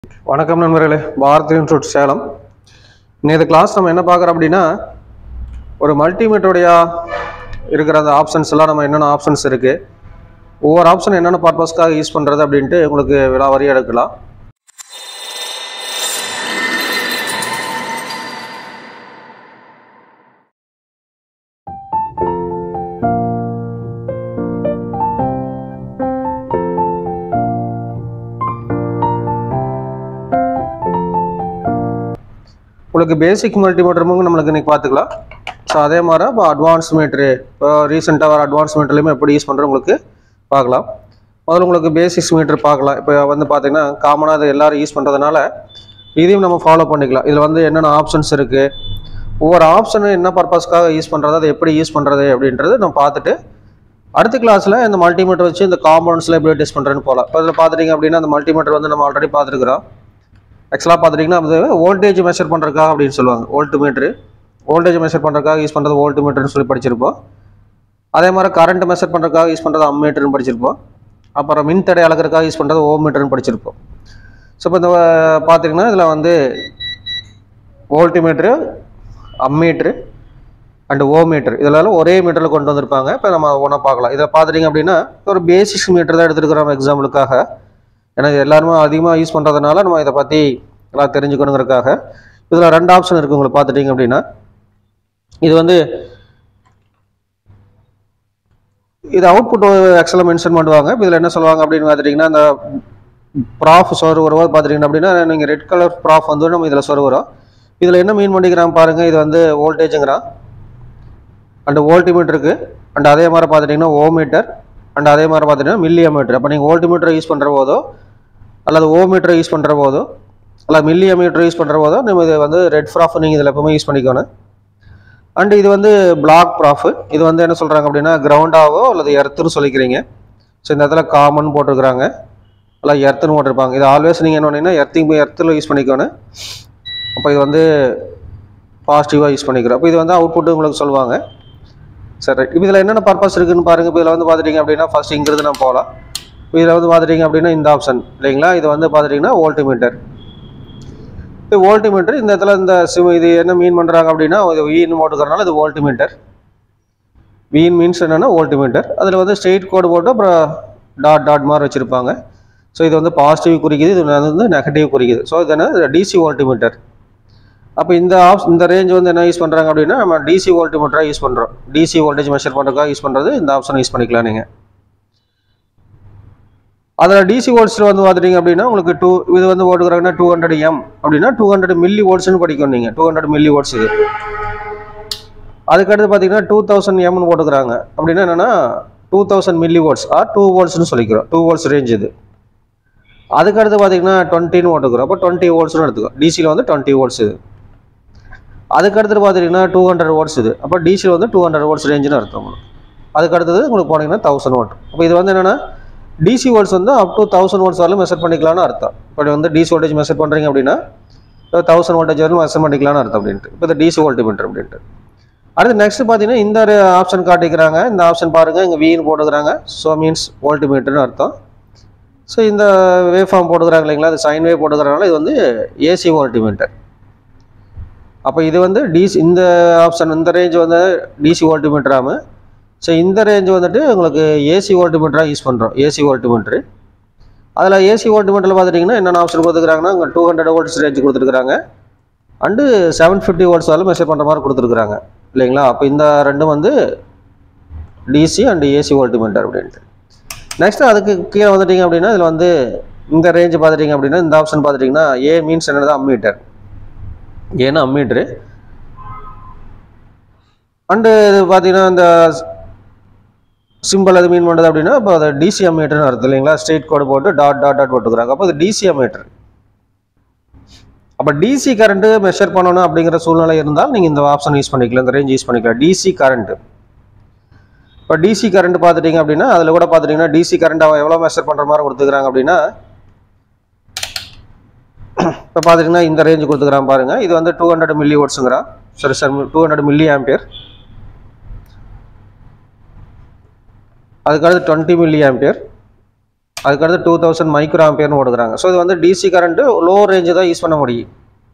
வணக்கம் நண்பர்களே பாரத் இன்ஸ்டியூட் சேலம் இந்த கிளாஸ் நம்ம என்ன பார்க்குறோம் அப்படின்னா ஒரு மல்டிமீட்டருடைய இருக்கிற அந்த ஆப்ஷன்ஸ் எல்லாம் நம்ம என்னென்ன ஆப்ஷன்ஸ் இருக்குது ஒவ்வொரு ஆப்ஷன் என்னென்ன பர்பஸ்க்காக யூஸ் பண்ணுறது அப்படின்ட்டு உங்களுக்கு விலாவரி எடுக்கலாம் உங்களுக்கு பேசிக் மல்டிமீட்டரும் நம்மளுக்கு இன்னைக்கு பார்த்துக்கலாம் ஸோ அதே மாதிரி இப்போ அட்வான்ஸ் மீட்ரு இப்போ ரீசெண்டாக வர அட்வான்ஸ் மீட்டர்லையுமே எப்படி யூஸ் பண்ணுறது உங்களுக்கு பார்க்கலாம் முதல்ல உங்களுக்கு பேசிக்ஸ் மீட்டர் பார்க்கலாம் இப்போ வந்து பார்த்தீங்கன்னா காமனாக அது எல்லாரும் யூஸ் பண்ணுறதுனால இதையும் நம்ம ஃபாலோ பண்ணிக்கலாம் இதில் வந்து என்னென்ன ஆப்ஷன்ஸ் இருக்குது ஒவ்வொரு ஆப்ஷனும் என்ன பர்பஸ்க்காக யூஸ் பண்ணுறது அதை எப்படி யூஸ் பண்ணுறது அப்படின்றது நம்ம பார்த்துட்டு அடுத்த கிளாஸில் இந்த மல்டிமீட்டர் வச்சு இந்த காம்பவுண்ட்ஸில் எப்படி டெஸ்ட் பண்ணுறேன்னு போகலாம் இப்போ இதில் பார்த்துட்டிங்க அப்படின்னா அந்த மல்டிமீட்டர் வந்து நம்ம ஆல்ரெடி பார்த்துருக்குறோம் ஆக்சுவலாக பார்த்துட்டிங்கன்னா அது வோல்டேஜ் மெஷர் பண்ணுறதுக்காக அப்படின்னு சொல்லுவாங்க வோல்ட் மீட்ரு வோல்டேஜ் மெஷர் பண்ணுறதுக்காக யூஸ் பண்ணுறது வோல்ட் மீட்டர்னு சொல்லி படிச்சிருப்போம் அதே மாதிரி கரண்ட் மெஷர் பண்ணுறதுக்காக யூஸ் பண்ணுறது அம்மீட்டர்னு படிச்சிருப்போம் அப்புறம் மின்தடை அளக்கிறதுக்காக யூஸ் பண்ணுறது ஓம் மீட்டர்னு படிச்சிருப்போம் ஸோ இப்போ இந்த பார்த்தீங்கன்னா இதில் வந்து volt meter ammeter and ohm meter இதெல்லாம் ஒரே மீட்டரில் கொண்டு வந்திருப்பாங்க இப்போ நம்ம ஒன்றா பார்க்கலாம் இதை பார்த்துட்டிங்க அப்படின்னா ஒரு பேசிக்ஸ் மீட்டர் தான் எடுத்துருக்கிறோம் எக்ஸாம்பிளுக்காக ஏன்னா இது எல்லாருமே அதிகமாக யூஸ் பண்ணுறதுனால நம்ம இதை பற்றி எல்லாம் தெரிஞ்சுக்கணுங்கிறதுக்காக இதில் ரெண்டு ஆப்ஷன் இருக்குது உங்களுக்கு பார்த்துட்டிங்க அப்படின்னா இது வந்து இது அவுட்புட் ஆக்சுவலாக மென்ஷன் பண்ணுவாங்க இப்போ இதில் என்ன சொல்லுவாங்க அப்படின்னு பார்த்துட்டிங்கன்னா அந்த ப்ராஃப் சொரு வரும்போது பார்த்துட்டிங்கன்னா அப்படின்னா நீங்கள் ரெட் கலர் ப்ராஃப் வந்து நம்ம இதில் சொருகிறோம் இதில் என்ன மீன் பண்ணிக்கிறான் பாருங்கள் இது வந்து வோல்டேஜுங்கிறான் அண்ட் வோல்டிமீட்டருக்கு அண்ட் அதே மாதிரி பார்த்துட்டிங்கன்னா ஓ மீட்டர் அண்ட் அதே மாதிரி பார்த்துட்டிங்கன்னா மில்லி மீட்டர் அப்போ நீங்கள் வோல்டிமீட்டரை யூஸ் பண்ணுற போதோ அல்லது ஓ மீட்டரை யூஸ் பண்ணுற போதோ அல்லது மில்லி மீட்டர் யூஸ் பண்ணுற போதோ நம்ம இது வந்து ரெட் ப்ராஃப் நீங்கள் இதில் எப்பவுமே யூஸ் பண்ணிக்கணும் அண்ட் இது வந்து பிளாக் ப்ராஃப் இது வந்து என்ன சொல்கிறாங்க அப்படின்னா கிரவுண்டாவோ அல்லது எர்த்துன்னு சொல்லிக்கிறீங்க ஸோ இந்த இடத்துல காமன் போட்டிருக்கிறாங்க அல்ல எர்த்துன்னு போட்டிருப்பாங்க இது ஆல்வேஸ் நீங்கள் என்ன பண்ணீங்கன்னா எர்த்திங் எர்த்தில் யூஸ் பண்ணிக்கணும் அப்போ இது வந்து பாசிட்டிவாக யூஸ் பண்ணிக்கிறோம் அப்போ இது வந்து அவுட்புட்டு உங்களுக்கு சொல்லுவாங்க சரி இப்போ இதில் என்னென்ன பர்பஸ் இருக்குன்னு பாருங்கள் இப்போ இதில் வந்து பார்த்துட்டிங்க அப்படின்னா ஃபஸ்ட் இங்கிருந்து நம்ம போகலாம் இப்போ இதில் வந்து பார்த்துட்டிங்க அப்படின்னா இந்த ஆப்ஷன் இல்லைங்களா இது வந்து பார்த்துட்டிங்கன்னா வோல்டிமீட்டர் இது வோல்டிமீட்டர் இந்த இடத்துல இந்த சிம் இது என்ன மீன் பண்ணுறாங்க அப்படின்னா இது வீன் போட்டுக்கிறனால இது வோல்டிமீட்டர் வீன் மீன்ஸ் என்னென்னா வோல்டிமீட்டர் அதில் வந்து ஸ்ட்ரெயிட் கோடு போட்டு அப்புறம் டாட் டாட் மாதிரி வச்சுருப்பாங்க ஸோ இது வந்து பாசிட்டிவ் குறிக்குது இது வந்து நெகட்டிவ் குறிக்குது ஸோ இது என்ன டிசி வோல்டிமீட்டர் அப்போ இந்த ஆப்ஸ் இந்த ரேஞ்ச் வந்து என்ன யூஸ் பண்ணுறாங்க அப்படின்னா நம்ம டிசி வோல்டிமீட்டராக யூஸ் பண்ணுறோம் டிசி வோல்டேஜ் மெஷர் பண்ணுறதுக்காக யூஸ் பண்ணுறது இந்த ஆப்ஷன் யூஸ் பண்ணிக்கலாம் நீங்கள் அதில் டிசி வோல்ட்ஸில் வந்து பார்த்துட்டிங்க அப்படின்னா உங்களுக்கு டூ இது வந்து ஓட்டுக்கிறாங்கன்னா டூ ஹண்ட்ரட் எம் அப்படின்னா டூ ஹண்ட்ரட் மில்லி வோல்ட்ஸ்னு படிக்கும் நீங்கள் டூ ஹண்ட்ரட் மில்லி வோல்ட்ஸ் இது அதுக்கடுத்து பார்த்தீங்கன்னா டூ தௌசண்ட் எம்னு போட்டுக்கிறாங்க அப்படின்னா என்னென்னா two thousand milli volts or two வோல்ட்ஸ்னு சொல்லிக்கிறோம் டூ வோல்ட்ஸ் ரேஞ்ச் இது அதுக்கடுத்து பார்த்தீங்கன்னா டுவெண்ட்டின்னு ஓட்டுக்கிறோம் அப்போ டுவெண்ட்டி வோல்ட்ஸ்னு எடுத்துக்கோ டிசியில் வந்து டுவெண்ட்டி வோல்ட்ஸ் இது அதுக்கடுத்து பார்த்தீங்கன்னா டூ ஹண்ட்ரட் வோல்ட்ஸ் இது அப்போ டிசியில் வந்து டூ ஹண்ட்ரட் வோல்ட்ஸ் ரேஞ்சுன்னு அர்த்தம் உங்களுக்கு அதுக்கடுத்தது உங்களுக்கு போனீங்கன்னா தௌசண்ட் வோல்ட் அப்போ இது வந்து என்னென்னா டிசி வோல்ட்ஸ் வந்து அப் டு தௌசண்ட் வோல்ட்ஸ் வரலும் மெஷர் பண்ணிக்கலாம்னு அர்த்தம் இப்போ வந்து டிசி வோல்டேஜ் மெஷர் பண்ணுறீங்க அப்படின்னா தௌசண்ட் வோல்டேஜ் வரலும் மெஷர் பண்ணிக்கலாம்னு அர்த்தம் அப்படின்ட்டு இப்போ இந்த டிசி வோல்டிமீட்டர் அப்படின்ட்டு அடுத்து நெக்ஸ்ட் பார்த்தீங்கன்னா இந்த ஆப்ஷன் காட்டிக்கிறாங்க இந்த ஆப்ஷன் பாருங்கள் இங்கே வீன் போட்டுக்கிறாங்க ஸோ மீன்ஸ் வோல்டிமீட்டர்னு அர்த்தம் ஸோ இந்த வேவ் ஃபார்ம் போட்டுக்கிறாங்க இல்லைங்களா அது சைன் வேவ் போட்டுக்கிறனால இது வந்து ஏசி வோல்டிமீட்டர் அப்போ இது வந்து டிசி இந்த ஆப்ஷன் இந்த ரேஞ்ச் வந்து டிசி வோல்டிமீட்டராம ஸோ இந்த ரேஞ்ச் வந்துட்டு உங்களுக்கு ஏசி வோல்டிமீட்டராக யூஸ் பண்ணுறோம் ஏசி வோல்டிமீட்ரு அதில் ஏசி வோல்டிமீட்டரில் பார்த்துட்டிங்கன்னா என்னென்ன ஆப்ஷன் கொடுத்துருக்காங்கன்னா இங்கே டூ ஹண்ட்ரட் வோல்ட்ஸ் ரேஞ்ச் கொடுத்துருக்காங்க அண்டு செவன் ஃபிஃப்டி வோல்ட்ஸ் வரலும் மெஷர் பண்ணுற மாதிரி கொடுத்துருக்குறாங்க இல்லைங்களா அப்போ இந்த ரெண்டும் வந்து டிசி அண்ட் ஏசி வோல்டிமீட்டர் அப்படின்ட்டு நெக்ஸ்ட் அதுக்கு கீழே வந்துட்டிங்க அப்படின்னா இதில் வந்து இந்த ரேஞ்ச் பார்த்துட்டிங்க அப்படின்னா இந்த ஆப்ஷன் பார்த்துட்டிங்கன்னா ஏ மீன்ஸ் என்னது அம்மீட்டர் ஏன்னா அம்மீட்ரு அண்டு இது பார்த்தீங்கன்னா இந்த சிம்பிள் அது மீன் பண்ணுறது அப்படின்னா இப்போ அது டிசி அம்மீட்டர்னு அர்த்தம் இல்லைங்களா ஸ்ட்ரெயிட் கோடு போட்டு டாட் டாட் டாட் போட்டுக்கிறாங்க அப்போ அது டிசி அம்மீட்டர் அப்போ டிசி கரண்ட்டு மெஷர் பண்ணணும் அப்படிங்கிற சூழ்நிலை இருந்தால் நீங்கள் இந்த ஆப்ஷன் யூஸ் பண்ணிக்கலாம் இந்த ரேஞ்ச் யூஸ் பண்ணிக்கலாம் டிசி கரண்ட்டு இப்போ டிசி கரண்ட் பார்த்துட்டிங்க அப்படின்னா அதில் கூட பார்த்துட்டிங்கன்னா டிசி கரண்ட் அவன் எவ்வளோ மெஷர் பண்ணுற மாதிரி கொடுத்துக்கிறாங்க அப்படின்னா இப்போ பார்த்துட்டிங்கன்னா இந்த ரேஞ்சு கொடுத்துக்கிறான் பாருங்கள் இது வந்து டூ ஹண்ட்ரட் மில்லி ஓட்ஸுங்கிறான் சரி sir two hundred milli ampere அதுக்கடுத்து டுவெண்ட்டி மில்லி ஆம்பியர் அதுக்கடுத்து டூ தௌசண்ட் மைக்ரோ ஆம்பியர்னு கொடுக்குறாங்க ஸோ இது வந்து டிசி கரண்ட்டு லோ ரேஞ்சு தான் யூஸ் பண்ண முடியும்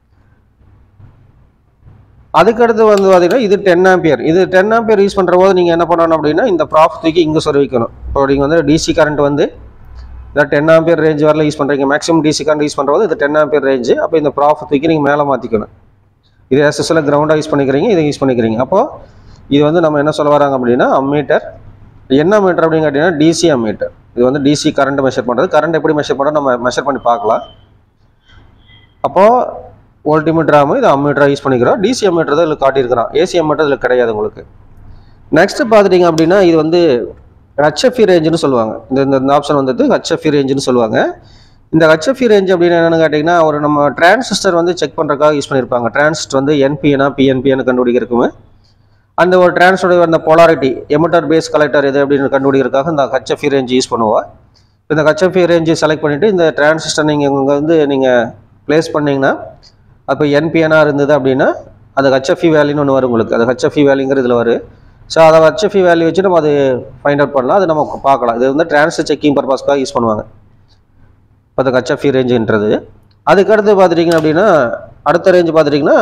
அதுக்கடுத்து வந்து பார்த்தீங்கன்னா இது டென் ஆம்பியர் இது டென் ஆம்பியர் யூஸ் பண்ணுற போது நீங்கள் என்ன பண்ணணும் அப்படின்னா இந்த ப்ராஃப் தூக்கி இங்கே சொருவிக்கணும் இப்போ நீங்கள் வந்து டிசி கரண்ட் வந்து இந்த டென் ஆம்பியர் ரேஞ்ச் வரல யூஸ் பண்ணுறீங்க மேக்ஸிமம் டிசி கரண்ட் யூஸ் பண்ணுறது இது டென் ஆம்பியர் ரேஞ்சு அப்போ இந்த ப்ராஃப் தூக்கி நீங்கள் மேலே மாற்றிக்கணும் இது எஸ்எஸ்எல் கிரவுண்டாக யூஸ் பண்ணிக்கிறீங்க இதை யூஸ் பண்ணிக்கிறீங்க அப்போது இது வந்து நம்ம என்ன சொல்ல வராங்க அப்படின்னா அம்மீட்டர் என்ன மீட்டர் அப்படின்னு கேட்டிங்கன்னா டிசி அம்மீட்டர் இது வந்து டிசி கரண்ட் மெஷர் பண்ணுறது கரண்ட் எப்படி மெஷர் பண்ணுறது நம்ம மெஷர் பண்ணி பார்க்கலாம் அப்போது வோல்டிமீட்டராம இது அம்மீட்டராக யூஸ் பண்ணிக்கிறோம் டிசி அம்மீட்டர் தான் இதில் காட்டியிருக்கிறோம் ஏசி அம்மீட்டர் இதில் கிடையாது உங்களுக்கு நெக்ஸ்ட் பார்த்துட்டிங்க அப்படின்னா இது வந்து ஹெச்எஃப்இ ரேஞ்சுன்னு சொல்லுவாங்க இந்த இந்த- இந்த ஆப்ஷன் வந்துட்டு ஹெச்எஃப்இ ரேஞ்சுன்னு சொல்லுவாங்க இந்த ஹெச்எஃப்இ ரேஞ்ச் அப்படின்னு என்னென்னு கேட்டிங்கன்னா ஒரு நம்ம டிரான்சிஸ்டர் வந்து செக் பண்ணுறதுக்காக யூஸ் பண்ணியிருப்பாங்க டிரான்சிஸ்டர் வந்து என்பிஎனா பிஎன்பிஎன்னு கண்டுபிடிக்கிறதுக்குமே அந்த ஒரு டிரான்ஸ்டோட அந்த பொலாரிட்டி எமிட்டர் பேஸ் கலெக்டர் எது அப்படின்னு கண்டுபிடிக்கிறதுக்காக இந்த ஹெச்எஃப்இ ரேஞ்ச் யூஸ் பண்ணுவோம் இந்த ஹெச்எஃப்இ ரேஞ்சு செலக்ட் பண்ணிவிட்டு இந்த டிரான்சிஸ்டர் நீங்கள் இங்கே வந்து நீங்கள் ப்ளேஸ் பண்ணீங்கன்னா அப்போ என்பிஎனாக இருந்தது அப்படின்னா அது ஹெச்எஃப்இ வேல்யூன்னு ஒன்று வரும் உங்களுக்கு அது ஹெச்எஃப்இ வேல்யூங்கிற இதில் வரும் ஸோ அதை ஹெச்எஃப்இ வேல்யூ வச்சு நம்ம அது ஃபைண்ட் அவுட் பண்ணலாம் அது நம்ம பார்க்கலாம் இது வந்து டிரான்ஸ்டர் செக்கிங் பர்பஸ்க்காக யூஸ் பண்ணுவாங்க இப்போ அந்த ஹெச்எஃப்இ ரேஞ்சுன்றது அதுக்கடுத்து பார்த்துட்டிங்க அப்படின்னா அடுத்த ரேஞ்சு பார்த்துட்டிங்கன்னா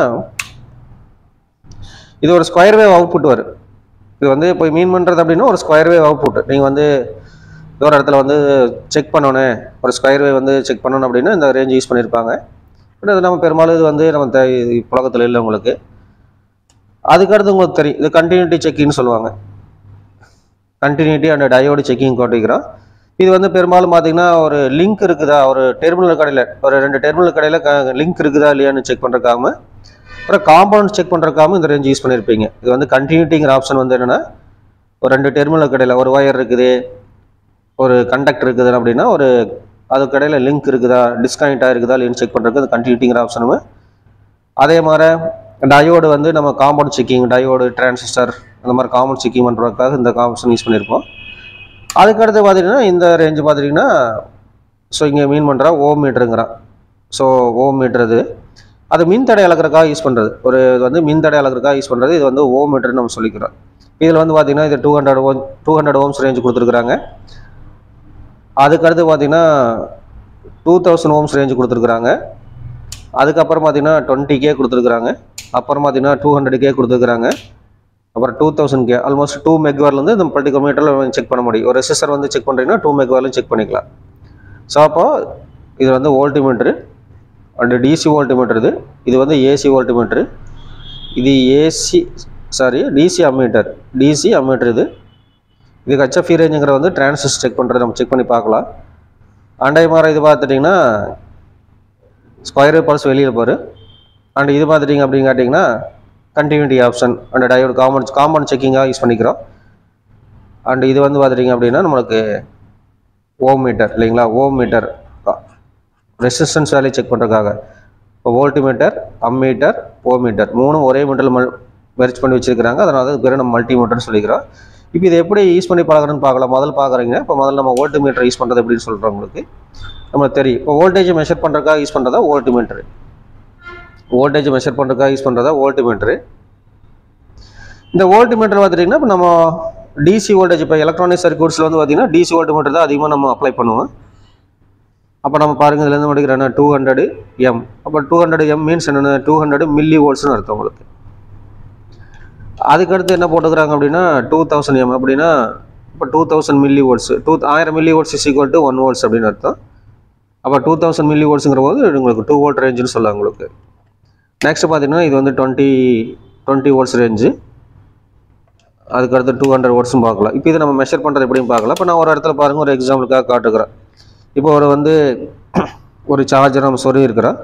இது ஒரு ஸ்கொயர் வேவ் அவுட்புட் வரும் இது வந்து இப்போ மீன் பண்ணுறது அப்படின்னா ஒரு ஸ்கொயர் வேவ் அவுட்புட் நீங்கள் வந்து ஏதோ ஒரு இடத்துல வந்து செக் பண்ணணும் ஒரு ஸ்கொயர் வேவ் வந்து செக் பண்ணணும் அப்படின்னா இந்த ரேஞ்ச் யூஸ் பண்ணியிருப்பாங்க பட் அது நம்ம பெரும்பாலும் இது வந்து நம்ம தே புழக்கத்தில் இல்லை உங்களுக்கு அதுக்கடுத்து உங்களுக்கு தெரியும் இது கண்டினியூட்டி செக்கிங்னு சொல்லுவாங்க கண்டினியூட்டி அண்ட் டயோடு செக்கிங் காட்டிக்கிறோம் இது வந்து பெரும்பாலும் பார்த்தீங்கன்னா ஒரு லிங்க் இருக்குதா ஒரு டெர்மினல் கடையில் ஒரு ரெண்டு டெர்மினல் கடையில் லிங்க் இருக்குதா இல்லையான்னு செக் பண்ணுறக்காம அப்புறம் காம்பவுண்ட் செக் பண்ணுறக்காம இந்த ரேஞ்ச் யூஸ் பண்ணியிருப்பீங்க இது வந்து கண்டினியூட்டிங்கிற ஆப்ஷன் வந்து என்னென்னா ஒரு ரெண்டு டெர்மினல் கடையில் ஒரு ஒயர் இருக்குது ஒரு கண்டக்டர் இருக்குது அப்படின்னா ஒரு அதுக்கு இடையில லிங்க் இருக்குதா டிஸ்கனெக்ட் ஆகிருக்குதா இல்லைன்னு செக் பண்ணுறதுக்கு அது கண்டினியூட்டிங்கிற ஆப்ஷனும் அதே மாதிரி டயோடு வந்து நம்ம காம்பவுண்ட் செக்கிங் டயோடு டிரான்சிஸ்டர் அந்த மாதிரி காம்பவுண்ட் செக்கிங் பண்ணுறதுக்காக இந்த ஆப்ஷன் யூஸ் பண்ணியிருப்போம் அதுக்கடுத்து பார்த்தீங்கன்னா இந்த ரேஞ்சு பார்த்துட்டிங்கன்னா ஸோ இங்கே மீன் பண்ணுறா ஓம் மீட்டருங்கிறான் ஸோ ஓம் மீட்டர் இது அது மின் தடை அளக்கிறதுக்காக யூஸ் பண்ணுறது ஒரு இது வந்து மின் தடை அளக்கிறதுக்காக யூஸ் பண்ணுறது இது வந்து ஓம் மீட்டர்னு நம்ம சொல்லிக்கிறோம் இதில் வந்து பார்த்தீங்கன்னா இது two hundred ohm two hundred ohms range கொடுத்துருக்குறாங்க அதுக்கடுத்து பார்த்தீங்கன்னா டூ தௌசண்ட் ஓம்ஸ் ரேஞ்ச் கொடுத்துருக்குறாங்க அதுக்கப்புறம் பார்த்தீங்கன்னா டுவெண்ட்டி கே கொடுத்துருக்குறாங்க அப்புறம் பார்த்தீங்கன்னா டூ ஹண்ட்ரட் கே கொடுத்துருக்குறாங்க அப்புறம் two thousand K almost two மெக்வார்லேருந்து இந்த பர்டிகுலர் மீட்டரில் செக் பண்ண முடியும் ஒரு ரெசிஸ்டர் வந்து செக் பண்ணுறீங்கன்னா டூ மெக்வார்லையும் செக் பண்ணிக்கலாம் ஸோ அப்போ இது வந்து வோல்டிமீட்ரு அண்டு டிசி வோல்டிமீட்டர் இது இது வந்து ஏசி வோல்டிமீட்ரு இது AC sorry DC ammeter DC ammeter இது இது ஹெச்எஃப்இ ரேஞ்சுங்கிற வந்து டிரான்சிஸ்டர் செக் பண்ணுறது நம்ம செக் பண்ணி பார்க்கலாம் அண்டை மாதிரி இது பார்த்துட்டிங்கன்னா ஸ்கொயர் பல்ஸ் வெளியில் போகிற அண்ட் இது பார்த்துட்டிங்க அப்படின்னு கேட்டிங்கன்னா continuity option and diode compound compound செக்கிங்காக யூஸ் பண்ணிக்கிறோம் அண்ட் இது வந்து பார்த்துட்டிங்க அப்படின்னா நம்மளுக்கு ஓம் மீட்டர் இல்லைங்களா ohm meter resistance value check பண்ணுறதுக்காக இப்போ வோல்டிமீட்டர் அம்மீட்டர் ஓமீட்டர் மூணும் ஒரே மீட்டரில் மல் மெர்ச் பண்ணி வச்சிருக்கிறாங்க அதனால தான் பேர் நம்ம மல்டிமீட்டர்னு சொல்லிக்கிறோம் இப்போ இதை எப்படி யூஸ் பண்ணி பழகிறோன்னு பார்க்கலாம் முதல்ல பார்க்குறீங்க இப்போ முதல்ல நம்ம வோல்டிமீட்டர் யூஸ் பண்ணுறது எப்படின்னு சொல்கிறோம் உங்களுக்கு நம்மளுக்கு தெரியும் இப்போ வோல்டேஜ் மெஷர் பண்ணுறதுக்காக யூஸ் பண்ணுறதா வோல்டிமீட்டர் வோல்டேஜ் மெஷர் பண்ணுறதுக்காக யூஸ் பண்ணுறதா வோல்டிமீட்டர் இந்த வோல்டிமீட்டர் பார்த்துட்டிங்கன்னா இப்போ நம்ம டிசி வோல்டேஜ் இப்போ எலக்ட்ரானிக் சர்க்யூட்ஸில் வந்து பார்த்திங்கன்னா டிசி வோல்டிமீட்டர் தான் அதிகமாக நம்ம அப்ளை பண்ணுவோம் அப்போ நம்ம பாருங்க இதுலேருந்து முடிக்கிறேன்னா டூ ஹண்ட்ரடு எம் அப்போ டூ ஹண்ட்ரட் எம் மீன்ஸ் என்னென்ன டூ ஹண்ட்ரட் மில்லி வோல்ட்ஸ்னு அர்த்தம் உங்களுக்கு அதுக்கடுத்து என்ன போட்டுக்கிறாங்க அப்படின்னா டூ தௌசண்ட் எம் அப்படின்னா இப்போ two thousand milli volts two ஆயிரம் milli volts is equal to one volts அப்படின்னு அர்த்தம் அப்போ டூ தௌசண்ட் மில்லி வோல்ட்ஸுங்கிற போது உங்களுக்கு டூ வோல்ட் ரேஞ்சுன்னு சொல்லலாம் உங்களுக்கு நெக்ஸ்ட் பார்த்தீங்கன்னா இது வந்து டுவெண்ட்டி டுவெண்ட்டி வோல்ட்ஸ் ரேஞ்சு அதுக்கடுத்து டூ ஹண்ட்ரட் வோல்ட்ஸும் பார்க்கலாம் இப்போ இதை நம்ம மெஷர் பண்ணுறது எப்படின்னு பார்க்கலாம் இப்போ நான் ஒரு இடத்துல பாருங்கள் ஒரு எக்ஸாம்பிளுக்காக காட்டுக்கிறேன் இப்போ ஒரு வந்து ஒரு சார்ஜர் நம்ம சொல்லி இருக்கிறோம்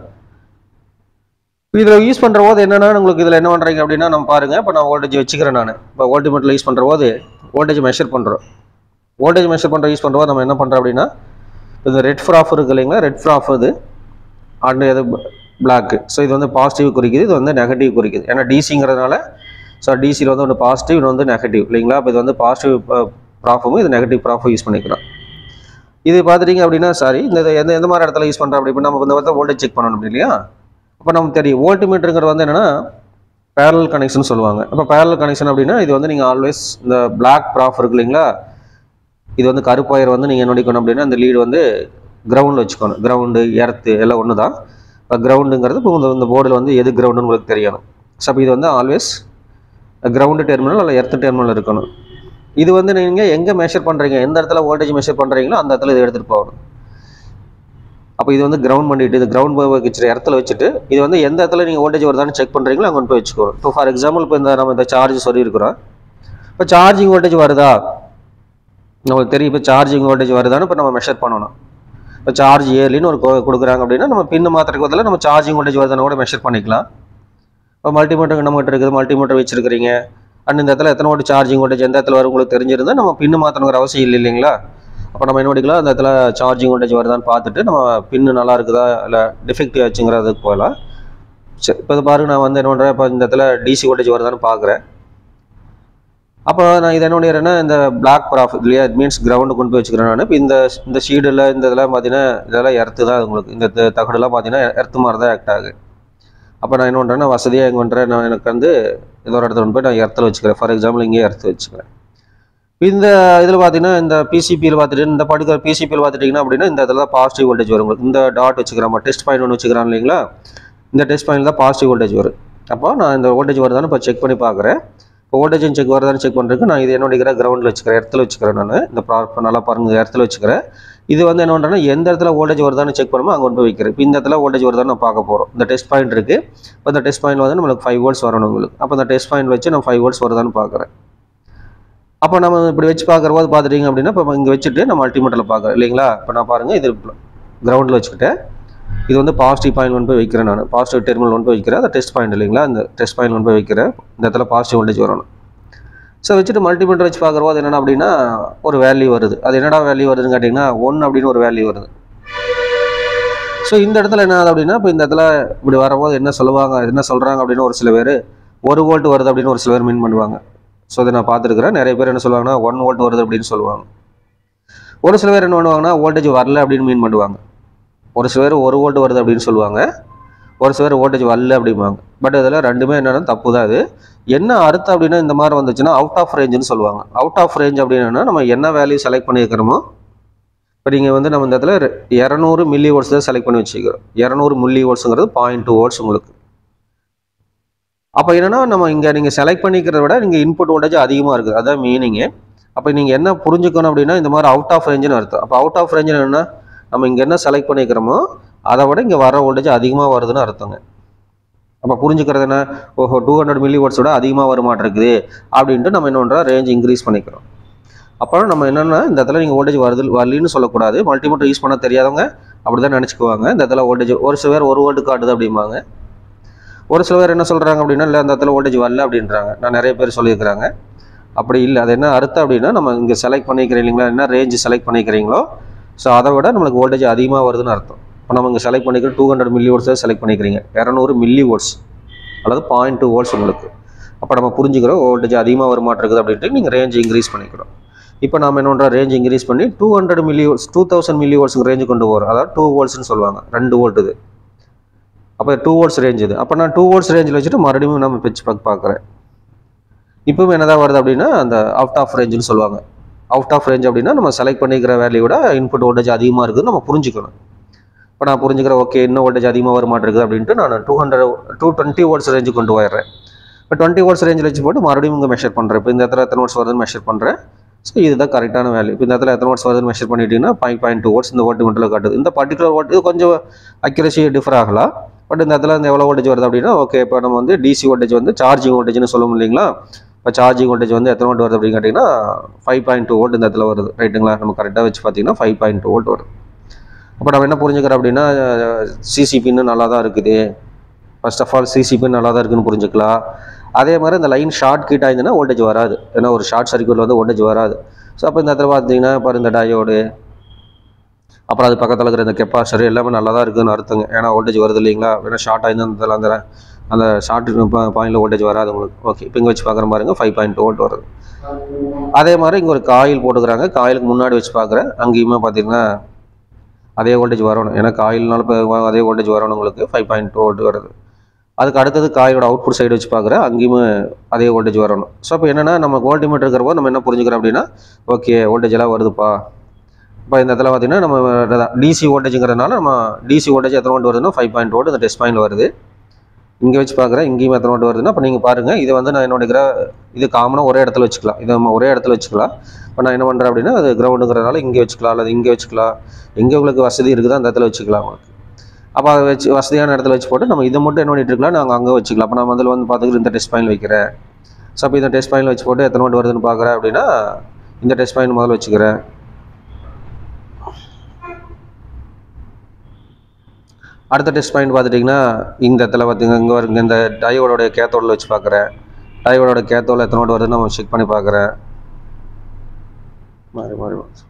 இதில் யூஸ் பண்ணுற போது என்னென்னா உங்களுக்கு இதில் என்ன பண்ணுறீங்க அப்படின்னா நம்ம பாருங்கள் இப்போ நான் வோல்டேஜ் வச்சுக்கிறேன் நான் இப்போ வோல்டிமீட்டரில் யூஸ் பண்ணுற போது வோல்டேஜ் மெஷர் பண்ணுறோம் வோல்டேஜ் மெஷர் பண்ணுற யூஸ் பண்ணுற போது நம்ம என்ன பண்ணுறோம் அப்படின்னா இது ரெட் ஃப்ராஃப் இருக்கு இல்லைங்களா ரெட் ஃப்ராஃப் இது அண்ட் இது பிளாக்கு ஸோ இது வந்து பாசிட்டிவ் குறிக்குது இது வந்து நெகட்டிவ் குறிக்குது ஏன்னா டிசிங்கிறதுனால ஸோ டிசியில் வந்து ஒன்று பாசிட்டிவ் இன்னொன்று வந்து நெகட்டிவ் இல்லைங்களா இப்போ இது வந்து பாசிட்டிவ் ப்ராஃபும் இது நெகட்டிவ் ப்ராஃபும் யூஸ் பண்ணிக்கலாம் இது பார்த்துட்டீங்க அப்படின்னா சாரி இந்த இது எந்த எந்த மாதிரி இடத்துல யூஸ் பண்ணுறோம் அப்படி இப்போ நம்ம இந்த வந்து வோல்டேஜ் செக் பண்ணணும் இல்லையா அப்போ நமக்கு தெரியும் வோல்ட்மீட்டருங்கிறது வந்து என்னென்னா பேரல் கனெக்ஷன் சொல்லுவாங்க அப்போ பேரல் கனெக்ஷன் அப்படின்னா இது வந்து நீங்கள் ஆல்வேஸ் இந்த பிளாக் ப்ராஃப் இருக்கு இல்லைங்களா இது வந்து கருப்பு ஒயர் வந்து நீங்கள் என்ன பண்ணிக்கணும் அப்படின்னா அந்த லீடு வந்து கிரவுண்டில் வச்சுக்கணும் கிரவுண்டு எர்த்து எல்லாம் ஒன்று தான் இப்போ கிரவுண்டுங்கிறது இப்போ இந்த இந்த போர்டில் வந்து எது கிரவுண்டுன்னு உங்களுக்கு தெரியணும் ஸோ அப்போ இது வந்து ஆல்வேஸ் கிரவுண்டு டெர்மினல் அல்ல எர்த்து டெர்மினல் இருக்கணும் இது வந்து நீங்கள் எங்கே மெஷர் பண்ணுறீங்க எந்த இடத்துல வோல்டேஜ் மெஷர் பண்ணுறீங்களோ அந்த இடத்துல இதை எடுத்துகிட்டு போகணும் அப்போ இது வந்து கிரவுண்ட் பண்ணிட்டு இது கிரவுண்ட் வச்சுட்டு இடத்துல வச்சுட்டு இது வந்து எந்த இடத்துல நீங்கள் வோல்டேஜ் வருதான்னு செக் பண்ணுறீங்களோ அங்கே கொண்டு போய் வச்சுக்கணும் இப்போ ஃபார் எக்ஸாம்பிள் இப்போ இந்த நம்ம இந்த சார்ஜ் சொல்லியிருக்கிறோம் இப்போ சார்ஜிங் வோல்டேஜ் வருதா நமக்கு தெரியும் இப்போ சார்ஜிங் வோல்டேஜ் வருதான்னு இப்போ நம்ம மெஷர் பண்ணணும் இப்போ சார்ஜ் ஏர்லின்னு ஒரு கொ- கொடுக்குறாங்க அப்படின்னா நம்ம பின்னு மாத்திரக்கு பதிலாக நம்ம சார்ஜிங் வோல்டேஜ் வருதான்னு கூட மெஷர் பண்ணிக்கலாம் இப்போ மல்டிமீட்டர் நம்மகிட்ட இருக்குது மல்டிமீட்டர் வச்சிருக்கிறீங்க அண்ட் இந்த இடத்துல எத்தனை வோல்ட் சார்ஜிங் வோல்டேஜ் எந்த இடத்துல வரும் உங்களுக்கு தெரிஞ்சிருந்தா நம்ம பின்னு மாற்றணுங்கிற அவசியம் இல்லை இல்லைங்களா அப்போ நம்ம என்ன பண்ணிக்கலாம் அந்த இடத்துல சார்ஜிங் வோல்டேஜ் வருதான்னு பார்த்துட்டு நம்ம பின்னு நல்லா இருக்குதா இல்லை டிஃபெக்டிவ் ஆச்சுங்கிறதுக்கு போகலாம் சரி இப்போ இது பாருங்க நான் வந்து என்ன பண்ணுறேன் இப்போ இந்த இடத்துல டிசி வோல்டேஜ் வருதான்னு பார்க்குறேன் அப்போ நான் இது என்ன பண்ணிடுறேன்னா இந்த பிளாக் ப்ராஃப் இல்லையா இட் மீன்ஸ் கிரவுண்டு கொண்டு போய் வச்சுக்கிறேன் நான் இப்போ இந்த இந்த ஷீடில் இந்த இதெல்லாம் பார்த்தீங்கன்னா இதெல்லாம் எர்த்து தான் உங்களுக்கு இந்த த- தகடுலாம் பார்த்தீங்கன்னா எர்த்து மாதிரி தான் ஆக்ட் ஆகுது அப்போ நான் என்ன பண்ணுறேன்னா வசதியாக எங்கே பண்ணுறேன் நான் எனக்கு வந்து ஏதோ ஒரு இடத்துல கொண்டு போய் நான் எர்த்தில் வச்சுக்கிறேன் ஃபார் எக்ஸாம்பிள் இங்கேயே எர்த்து வச்சுக்கிறேன் இந்த இதில் பார்த்தீங்கன்னா இந்த பிசிபியில் பார்த்துட்டு இந்த பர்டிகுலர் பிசிபியில் பார்த்துட்டிங்கன்னா அப்படின்னா இந்த இடத்துல தான் பாசிட்டிவ் வோல்டேஜ் வரும் உங்களுக்கு இந்த டாட் வச்சுக்கிறோம் டெஸ்ட் பாயிண்ட் ஒன்று வச்சுக்கிறான் இல்லைங்களா இந்த டெஸ்ட் பாயிண்ட் தான் பாசிட்டிவ் வோல்டேஜ் வரும் அப்போ நான் இந்த வோல்டேஜ் வருதான்னு இப்போ செக் பண்ணி பார்க்குறேன் இப்போ வோல்டேஜ் செக் வருதான்னு செக் பண்ணுறதுக்கு நான் இது என்ன பண்ணிக்கிறேன் கிரவுண்டில் வச்சுக்கிறேன் இடத்துல வச்சுக்கிறேன் நான் இந்த ப்ரா நல்லா பாருங்க இடத்துல வச்சுக்கிறேன் இது வந்து என்ன பண்ணுறேன்னா எந்த இடத்துல வோல்டேஜ் வருதான்னு செக் பண்ணுமோ அங்கே கொண்டு போய் வைக்கிறேன் இப்போ இந்த இடத்துல வோல்டேஜ் வருதான்னு நான் பார்க்க போகிறோம் இந்த டெஸ்ட் பாயிண்ட் இருக்குது இப்போ இந்த டெஸ்ட் பாயிண்ட் வந்து நம்மளுக்கு ஃபைவ் வோல்ட்ஸ் வரணும் உங்களுக்கு அப்போ இந்த டெஸ்ட் பாயிண்ட் வச்சு நான் ஃபைவ் வோல்ட்ஸ் வருதான்னு பார்க்குறேன் அப்போ நம்ம இப்படி வச்சு பார்க்குற போது பார்த்துட்டீங்க அப்படின்னா இப்போ இங்கே வச்சுட்டு நம்ம அல்டிமேட்டில் பார்க்குறேன் இல்லைங்களா இப்போ நான் பாருங்கள் இது கிரவுண்டில் வச்சுக்கிட்டேன் இது வந்து பாசிட்டிவ் பாயிண்ட் ஒன் போய் வைக்கிறேன் நான் பாசிட்டிவ் டெர்மினல் ஒன் போய் வைக்கிறேன் அந்த டெஸ்ட் பாயிண்ட் இல்லைங்களா இந்த டெஸ்ட் பாயிண்ட் ஒன் போய் வைக்கிறேன் இந்த இடத்துல பாசிட்டிவ் வோல்டேஜ் வரணும் ஸோ வச்சுட்டு மல்டிமீட்டர் வச்சு பார்க்குற போது என்னென்ன அப்படின்னா ஒரு வேல்யூ வருது அது என்னடா வேல்யூ வருதுன்னு கேட்டிங்கன்னா ஒன் அப்படின்னு ஒரு வேல்யூ வருது ஸோ இந்த இடத்துல என்ன ஆகுது அப்படின்னா இப்போ இந்த இடத்துல இப்படி வரும்போது என்ன சொல்லுவாங்க என்ன சொல்கிறாங்க அப்படின்னு ஒரு சில பேர் ஒரு வோல்ட் வருது அப்படின்னு ஒரு சில பேர் மீன் பண்ணுவாங்க ஸோ அதை நான் பார்த்துருக்குறேன் நிறைய பேர் என்ன சொல்லுவாங்கன்னா ஒன் வோல்ட் வருது அப்படின்னு சொல்லுவாங்க ஒரு சில பேர் என்ன பண்ணுவாங்கன்னா வோல்டேஜ் வரல அப்படின்னு மீன் பண்ணுவாங்க ஒரு சில பேர் ஒரு வோல்ட் வருது அப்படின்னு சொல்லுவாங்க ஒரு சில பேர் வோல்டேஜ் வரல அப்படிம்பாங்க பட் இதில் ரெண்டுமே என்னென்னா தப்பு தான் அது என்ன அர்த்தம் அப்படின்னா இந்த மாதிரி வந்துச்சுன்னா அவுட் ஆஃப் ரேஞ்சுன்னு சொல்லுவாங்க அவுட் ஆஃப் ரேஞ்ச் அப்படின்னா நம்ம என்ன வேல்யூ செலக்ட் பண்ணியிருக்கிறோமோ இப்போ நீங்கள் வந்து நம்ம இந்த இடத்துல ரெ- இரநூறு மில்லி வோல்ட்ஸ் தான் செலக்ட் பண்ணி வச்சுக்கிறோம் இரநூறு மில்லி வோல்ட்ஸுங்கிறது பாயிண்ட் டூ வோல்ட்ஸ் உங்களுக்கு அப்போ என்னன்னா நம்ம இங்கே நீங்கள் செலக்ட் பண்ணிக்கிறத விட நீங்கள் இன்புட் வோல்டேஜ் அதிகமாக இருக்குது அதான் மீனிங்கு அப்போ நீங்கள் என்ன புரிஞ்சுக்கணும் அப்படின்னா இந்த மாதிரி அவுட் ஆஃப் ரேஞ்சுன்னு அர்த்தம் அப்போ அவுட் ஆஃப் ரேஞ்சுன்னு என்னன்னா நம்ம இங்கே என்ன செலக்ட் பண்ணிக்கிறோமோ அதை விட இங்கே வர வோல்டேஜ் அதிகமாக வருதுன்னு அர்த்தங்க அப்போ புரிஞ்சுக்கிறது என்ன ஓஹோ டூ ஹண்ட்ரட் மில்லி விட அதிகமாக வருமாட்டிருக்குது அப்படின்ட்டு நம்ம என்ன பண்ணுறோம் ரேஞ்ச் இன்க்ரீஸ் பண்ணிக்கிறோம் அப்புறம் நம்ம என்னென்னா இந்த இடத்துல நீங்கள் வோல்டேஜ் வருது வரலின்னு சொல்லக்கூடாது மல்டிமீட்டர் யூஸ் பண்ண தெரியாதவங்க அப்படி தான் நினச்சிக்குவாங்க இந்த இடத்துல வோல்டேஜ் ஒரு சில பேர் ஒரு வோல்ட் காட்டுது அப்படிம்பாங்க ஒரு சில பேர் என்ன சொல்கிறாங்க அப்படின்னா இல்லை அந்த இடத்துல வோல்டேஜ் வரல அப்படின்றாங்க நான் நிறைய பேர் சொல்லியிருக்கிறாங்க அப்படி இல்லை அது என்ன அர்த்தம் அப்படின்னா நம்ம இங்கே செலக்ட் பண்ணிக்கிறோம் இல்லைங்களா என்ன ரேஞ்சு செலக்ட் பண்ணிக்கிறீங்களோ ஸோ அதை விட நம்மளுக்கு வோல்டேஜ் அதிகமாக வருதுன்னு அர்த்தம் இப்போ நம்ம இங்கே செலக்ட் பண்ணிக்கிற டூ ஹண்ட்ரட் மில்லி வோல்ட்ஸை செலக்ட் பண்ணிக்கிறீங்க இரநூறு மில்லி வோல்ட்ஸ் அல்லது பாயிண்ட் டூ வோல்ட்ஸ் உங்களுக்கு அப்போ நம்ம புரிஞ்சுக்கிறோம் வோல்டேஜ் அதிகமாக வருமாட்டிருக்குது அப்படின்ட்டு நீங்கள் ரேஞ்ச் இன்க்ரீஸ் பண்ணிக்கிறோம் இப்போ நம்ம என்ன பண்ணுறோம் ரேஞ்ச் இன்க்ரீஸ் பண்ணி two hundred milli volts two thousand milli வோல்ட்ஸுக்கு ரேஞ்சு கொண்டு வரும் அதாவது டூ வோல்ட்ஸ்னு சொல்லுவாங்க ரெண்டு வோல்ட் இது அப்போ டூ வோல்ட்ஸ் ரேஞ்ச் இது அப்போ நான் டூ வோல்ட்ஸ் ரேஞ்சில் வச்சுட்டு மறுபடியும் நம்ம பிச்சு பார்க்க பார்க்குறேன் இப்பவும் என்னதான் வருது அப்படின்னா அந்த அவுட் ஆஃப் ரேஞ்சுன்னு சொல்லுவாங்க அவுட் ஆஃப் ரேஞ்ச் அப்படின்னா நம்ம செலக்ட் பண்ணிக்கிற வேல்யூட இன்புட் வோல்டேஜ் அதிகமாக இருக்குதுன்னு நம்ம புரிஞ்சுக்கணும் இப்போ நான் புரிஞ்சுக்கிறேன் ஓகே இன்னும் வோல்டேஜ் அதிகமாக வர மாட்டேங்குது அப்படின்ட்டு நான் two hundred two twenty volts range கொண்டு போயிடுறேன் இப்போ டுவெண்ட்டி வோல்ட்ஸ் ரேஞ்சில் வச்சு போட்டு மறுபடியும் இங்கே மெஷர் பண்ணுறேன் இப்போ இந்த இடத்துல எத்தனை வோல்ட்ஸ் வருதுன்னு மெஷர் பண்ணுறேன் ஸோ இதுதான் கரெக்டான வேல்யூ இப்போ இந்த இடத்துல எத்தனை வோல்ட்ஸ் வருதுன்னு மெஷர் பண்ணிட்டீங்கன்னா பாயிண்ட் பாயிண்ட் டூ வோல்ட்ஸ் இந்த வோல்ட் மட்டும் காட்டுது இந்த பர்டிகுலர் வோல்ட் இது கொஞ்சம் அக்யூரசி டிஃபர் ஆகலாம் பட் இந்த இடத்துல இந்த எவ்வளோ வோல்டேஜ் வருது அப்படின்னா ஓகே இப்போ நம்ம வந்து டிசி வோல்டேஜ் வந்து சார்ஜிங் வோல்டேஜ்னு சொல்லுவோம் இல்லைங்களா இப்போ சார்ஜிங் வோல்டேஜ் வந்து எத்தனை வோல்ட் வருது அப்படின்னு கேட்டிங்கன்னா ஃபைவ் பாயிண்ட் டூ வோல்ட் இந்த இடத்துல வருது ரைட்டுங்களா நம்ம கரெக்டாக வச்சு பார்த்தீங்கன்னா ஃபைவ் பாயிண்ட் டூ வோல்ட் வருது அப்போ நம்ம என்ன புரிஞ்சுக்கிறோம் அப்படின்னா சிசிபின்னு நல்லா தான் இருக்குது ஃபர்ஸ்ட் ஆஃப் ஆல் சிசிபின்னு நல்லா தான் இருக்குன்னு புரிஞ்சுக்கலாம் அதே மாதிரி இந்த லைன் ஷார்ட் கீட் ஆயிருந்துன்னா வோல்டேஜ் வராது ஏன்னா ஒரு ஷார்ட் சர்க்யூட்டில் வந்து வோல்டேஜ் வராது ஸோ அப்போ இந்த இடத்துல பார்த்தீங்கன்னா இப்போ இந்த டயோடு அப்புறம் அது பக்கத்தில் இருக்கிற இந்த கெப்பாசிட்டர் எல்லாமே நல்லா தான் இருக்குதுன்னு அர்த்தங்க ஏன்னா வோல்டேஜ் வருது இல்லைங்களா ஏன்னா ஷார்ட் ஆயிருந்தா அந்த அந்த அந்த ஷார்ட் பாயிண்டில் வோல்டேஜ் வராது உங்களுக்கு ஓகே இப்போ இங்கே வச்சு பார்க்குற பாருங்க ஃபைவ் பாயிண்ட் டூ வோல்ட் வருது அதே மாதிரி இங்கே ஒரு காயில் போட்டுக்கிறாங்க காயிலுக்கு முன்னாடி வச்சு பார்க்குறேன் அங்கேயுமே பார்த்தீங்கன்னா அதே வோல்டேஜ் வரணும் ஏன்னா காயில்னால இப்போ அதே வோல்டேஜ் வரணும் உங்களுக்கு ஃபைவ் பாயிண்ட் டூ வோல்ட் வருது அதுக்கு அடுத்தது காயோட அவுட்புட் சைடு வச்சு பார்க்குறேன் அங்கேயுமே அதே வோல்டேஜ் வரணும் ஸோ அப்போ என்னென்னா நம்ம வோல்டிமீட்டர் இருக்கிறப்போ நம்ம என்ன புரிஞ்சுக்கிறோம் அப்படின்னா ஓகே வோல்டேஜ் எல்லாம் வருதுப்பா இப்போ இந்த இடத்துல பார்த்தீங்கன்னா நம்ம டிசி வோல்டேஜுங்கிறதுனால நம்ம டிசி வோல்டேஜ் எத்தனை வோல்ட் வருதுன்னா ஃபைவ் பாயிண்ட் வோல்ட் இந்த டெஸ்ட் பாயிண்ட் வருது இங்கே வச்சு பார்க்குறேன் இங்கேயும் எத்தனை வோல்ட் வருதுன்னா இப்போ நீங்கள் பாருங்கள் இது வந்து நான் என்னோட கிர இது காமனாக ஒரே இடத்துல வச்சுக்கலாம் இதை நம்ம ஒரே இடத்துல வச்சுக்கலாம் இப்போ நான் என்ன பண்ணுறேன் அப்படின்னா அது கிரவுண்டுங்கிறதுனால இங்கே வச்சுக்கலாம் அல்லது இங்கே வச்சுக்கலாம் எங்கே உங்களுக்கு வசதி இருக்குதோ அந்த இடத்துல வச்சுக்கலாம் உங்களுக்கு அப்போ அதை வச்சு வசதியான இடத்துல வச்சு போட்டு நம்ம இதை மட்டும் என்ன பண்ணிட்டு இருக்கலாம் நாங்கள் அங்கே வச்சுக்கலாம் அப்போ நான் முதல்ல வந்து பார்த்துக்கிட்டு இந்த டெஸ்ட் பாயிண்ட் வைக்கிறேன் ஸோ அப்போ இந்த டெஸ்ட் பாயிண்ட் வச்சு போட்டு எத்தனை வோல்ட் வருதுன்னு பார்க்குறேன் அப்படின்னா இந்த டெஸ்ட் பாயிண்ட் முதல்ல வச்சுக்கிறேன் அடுத்த டெஸ்ட் பாயிண்ட் பார்த்துட்டிங்கன்னா இந்த இடத்துல பார்த்திங்க இங்கே வருங்க இந்த டயோடோட கேத்தோடில் வச்சு பார்க்குறேன் டயோடோட கேத்தோடில் எத்தனை வோல்ட் வருதுன்னு நம்ம செக் பண்ணி பார்க்குறேன் மாறி மாறி வருது.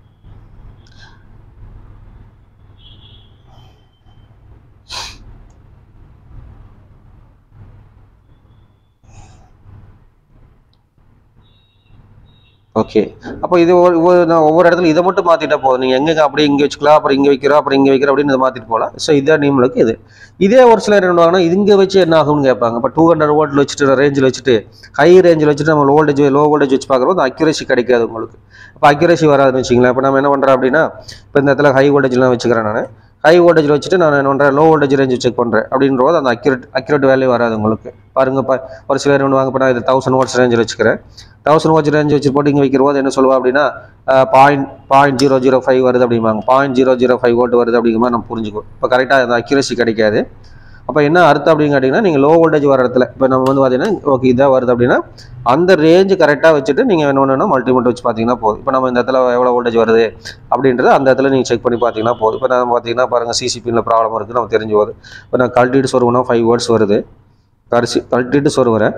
ஓகே அப்போ இது ஒரு ஒரு- நான் ஒவ்வொரு இடத்துல இதை மட்டும் மாற்றிட்டா போதும் நீங்கள் எங்கே அப்படி இங்கே வச்சுக்கலாம் அப்புறம் இங்கே வைக்கிறோம் அப்புறம் இங்கே வைக்கிறோம் அப்படின்னு இதை மாற்றிட்டு போகலாம் ஸோ இதான் நீங்களுக்கு இது இதே ஒரு சிலர் என்ன பண்ணுவாங்கன்னா இங்கே வச்சு என்ன ஆகும்னு கேட்பாங்க இப்போ டூ ஹண்ட்ரட் வோல்ட்டில் வச்சுட்டு ரேஞ்சில் வச்சுட்டு ஹை ரேஞ்சில் வச்சுட்டு நம்ம வோல்டேஜ் லோ வோல்டேஜ் வச்சு பார்க்குறோம் அந்த அக்யூரேசி கிடைக்காது உங்களுக்கு அப்போ அக்யூரேசி வராதுன்னு வச்சுங்களேன் இப்போ நம்ம என்ன பண்ணுறோம் அப்படின்னா இப்போ இந்த இடத்துல ஹை வோல்டேஜ்லாம் வச்சுக்கிறேன் நான் ஹை வோல்டேஜில் வச்சுட்டு நான் என்ன பண்ணுறேன் லோ வோல்டேஜ் ரேஞ்ச் செக் பண்ணுறேன் அப்படின்ற போது அந்த அக்யூரேட் அக்யூரேட் வேல்யூ வராது உங்களுக்கு பாருங்க இப்போ ஒரு சிலர் என்ன வாங்க இப்போ நான் இது தௌசண்ட் வாட்ஸ் ரேஞ்சில் வச்சுக்கிறேன் தௌசண்ட் வாட்ச் ரேஞ்ச் வச்சு போட்டு இங்கே வைக்கிற போது என்ன சொல்லுவா அப்படின்னா point point zero zero five வருது அப்படிம்பாங்க point zero zero five volt வருது அப்படிங்கிற மாதிரி நம்ம புரிஞ்சுக்குவோம் இப்போ கரெக்டாக அந்த அக்யூரேசி கிடைக்காது அப்போ என்ன அர்த்தம் அப்படின்னு கேட்டிங்கன்னா நீங்கள் லோ வோல்டேஜ் வர இடத்துல இப்போ நம்ம வந்து பார்த்தீங்கன்னா ஓகே இதாக வருது அப்படின்னா அந்த ரேஞ்சு கரெக்டாக வச்சுட்டு நீங்கள் என்ன ஒன்றுனா மல்டிமீட்டர் வச்சு பார்த்தீங்கன்னா போதும் இப்போ நம்ம இந்த இடத்துல எவ்வளோ வோல்டேஜ் வருது அப்படின்றத அந்த இடத்துல நீங்கள் செக் பண்ணி பார்த்தீங்கன்னா போதும் இப்போ நம்ம பார்த்தீங்கன்னா பாருங்கள் சிசிபியில் ப்ராப்ளம் இருக்குது நம்ம தெரிஞ்சு போகுது இப்போ நான் கழட்டிட்டு சொருவுனா ஃபைவ் வேர்ட்ஸ் வருது கரிசி கழட்டிட்டு சொருவுறேன்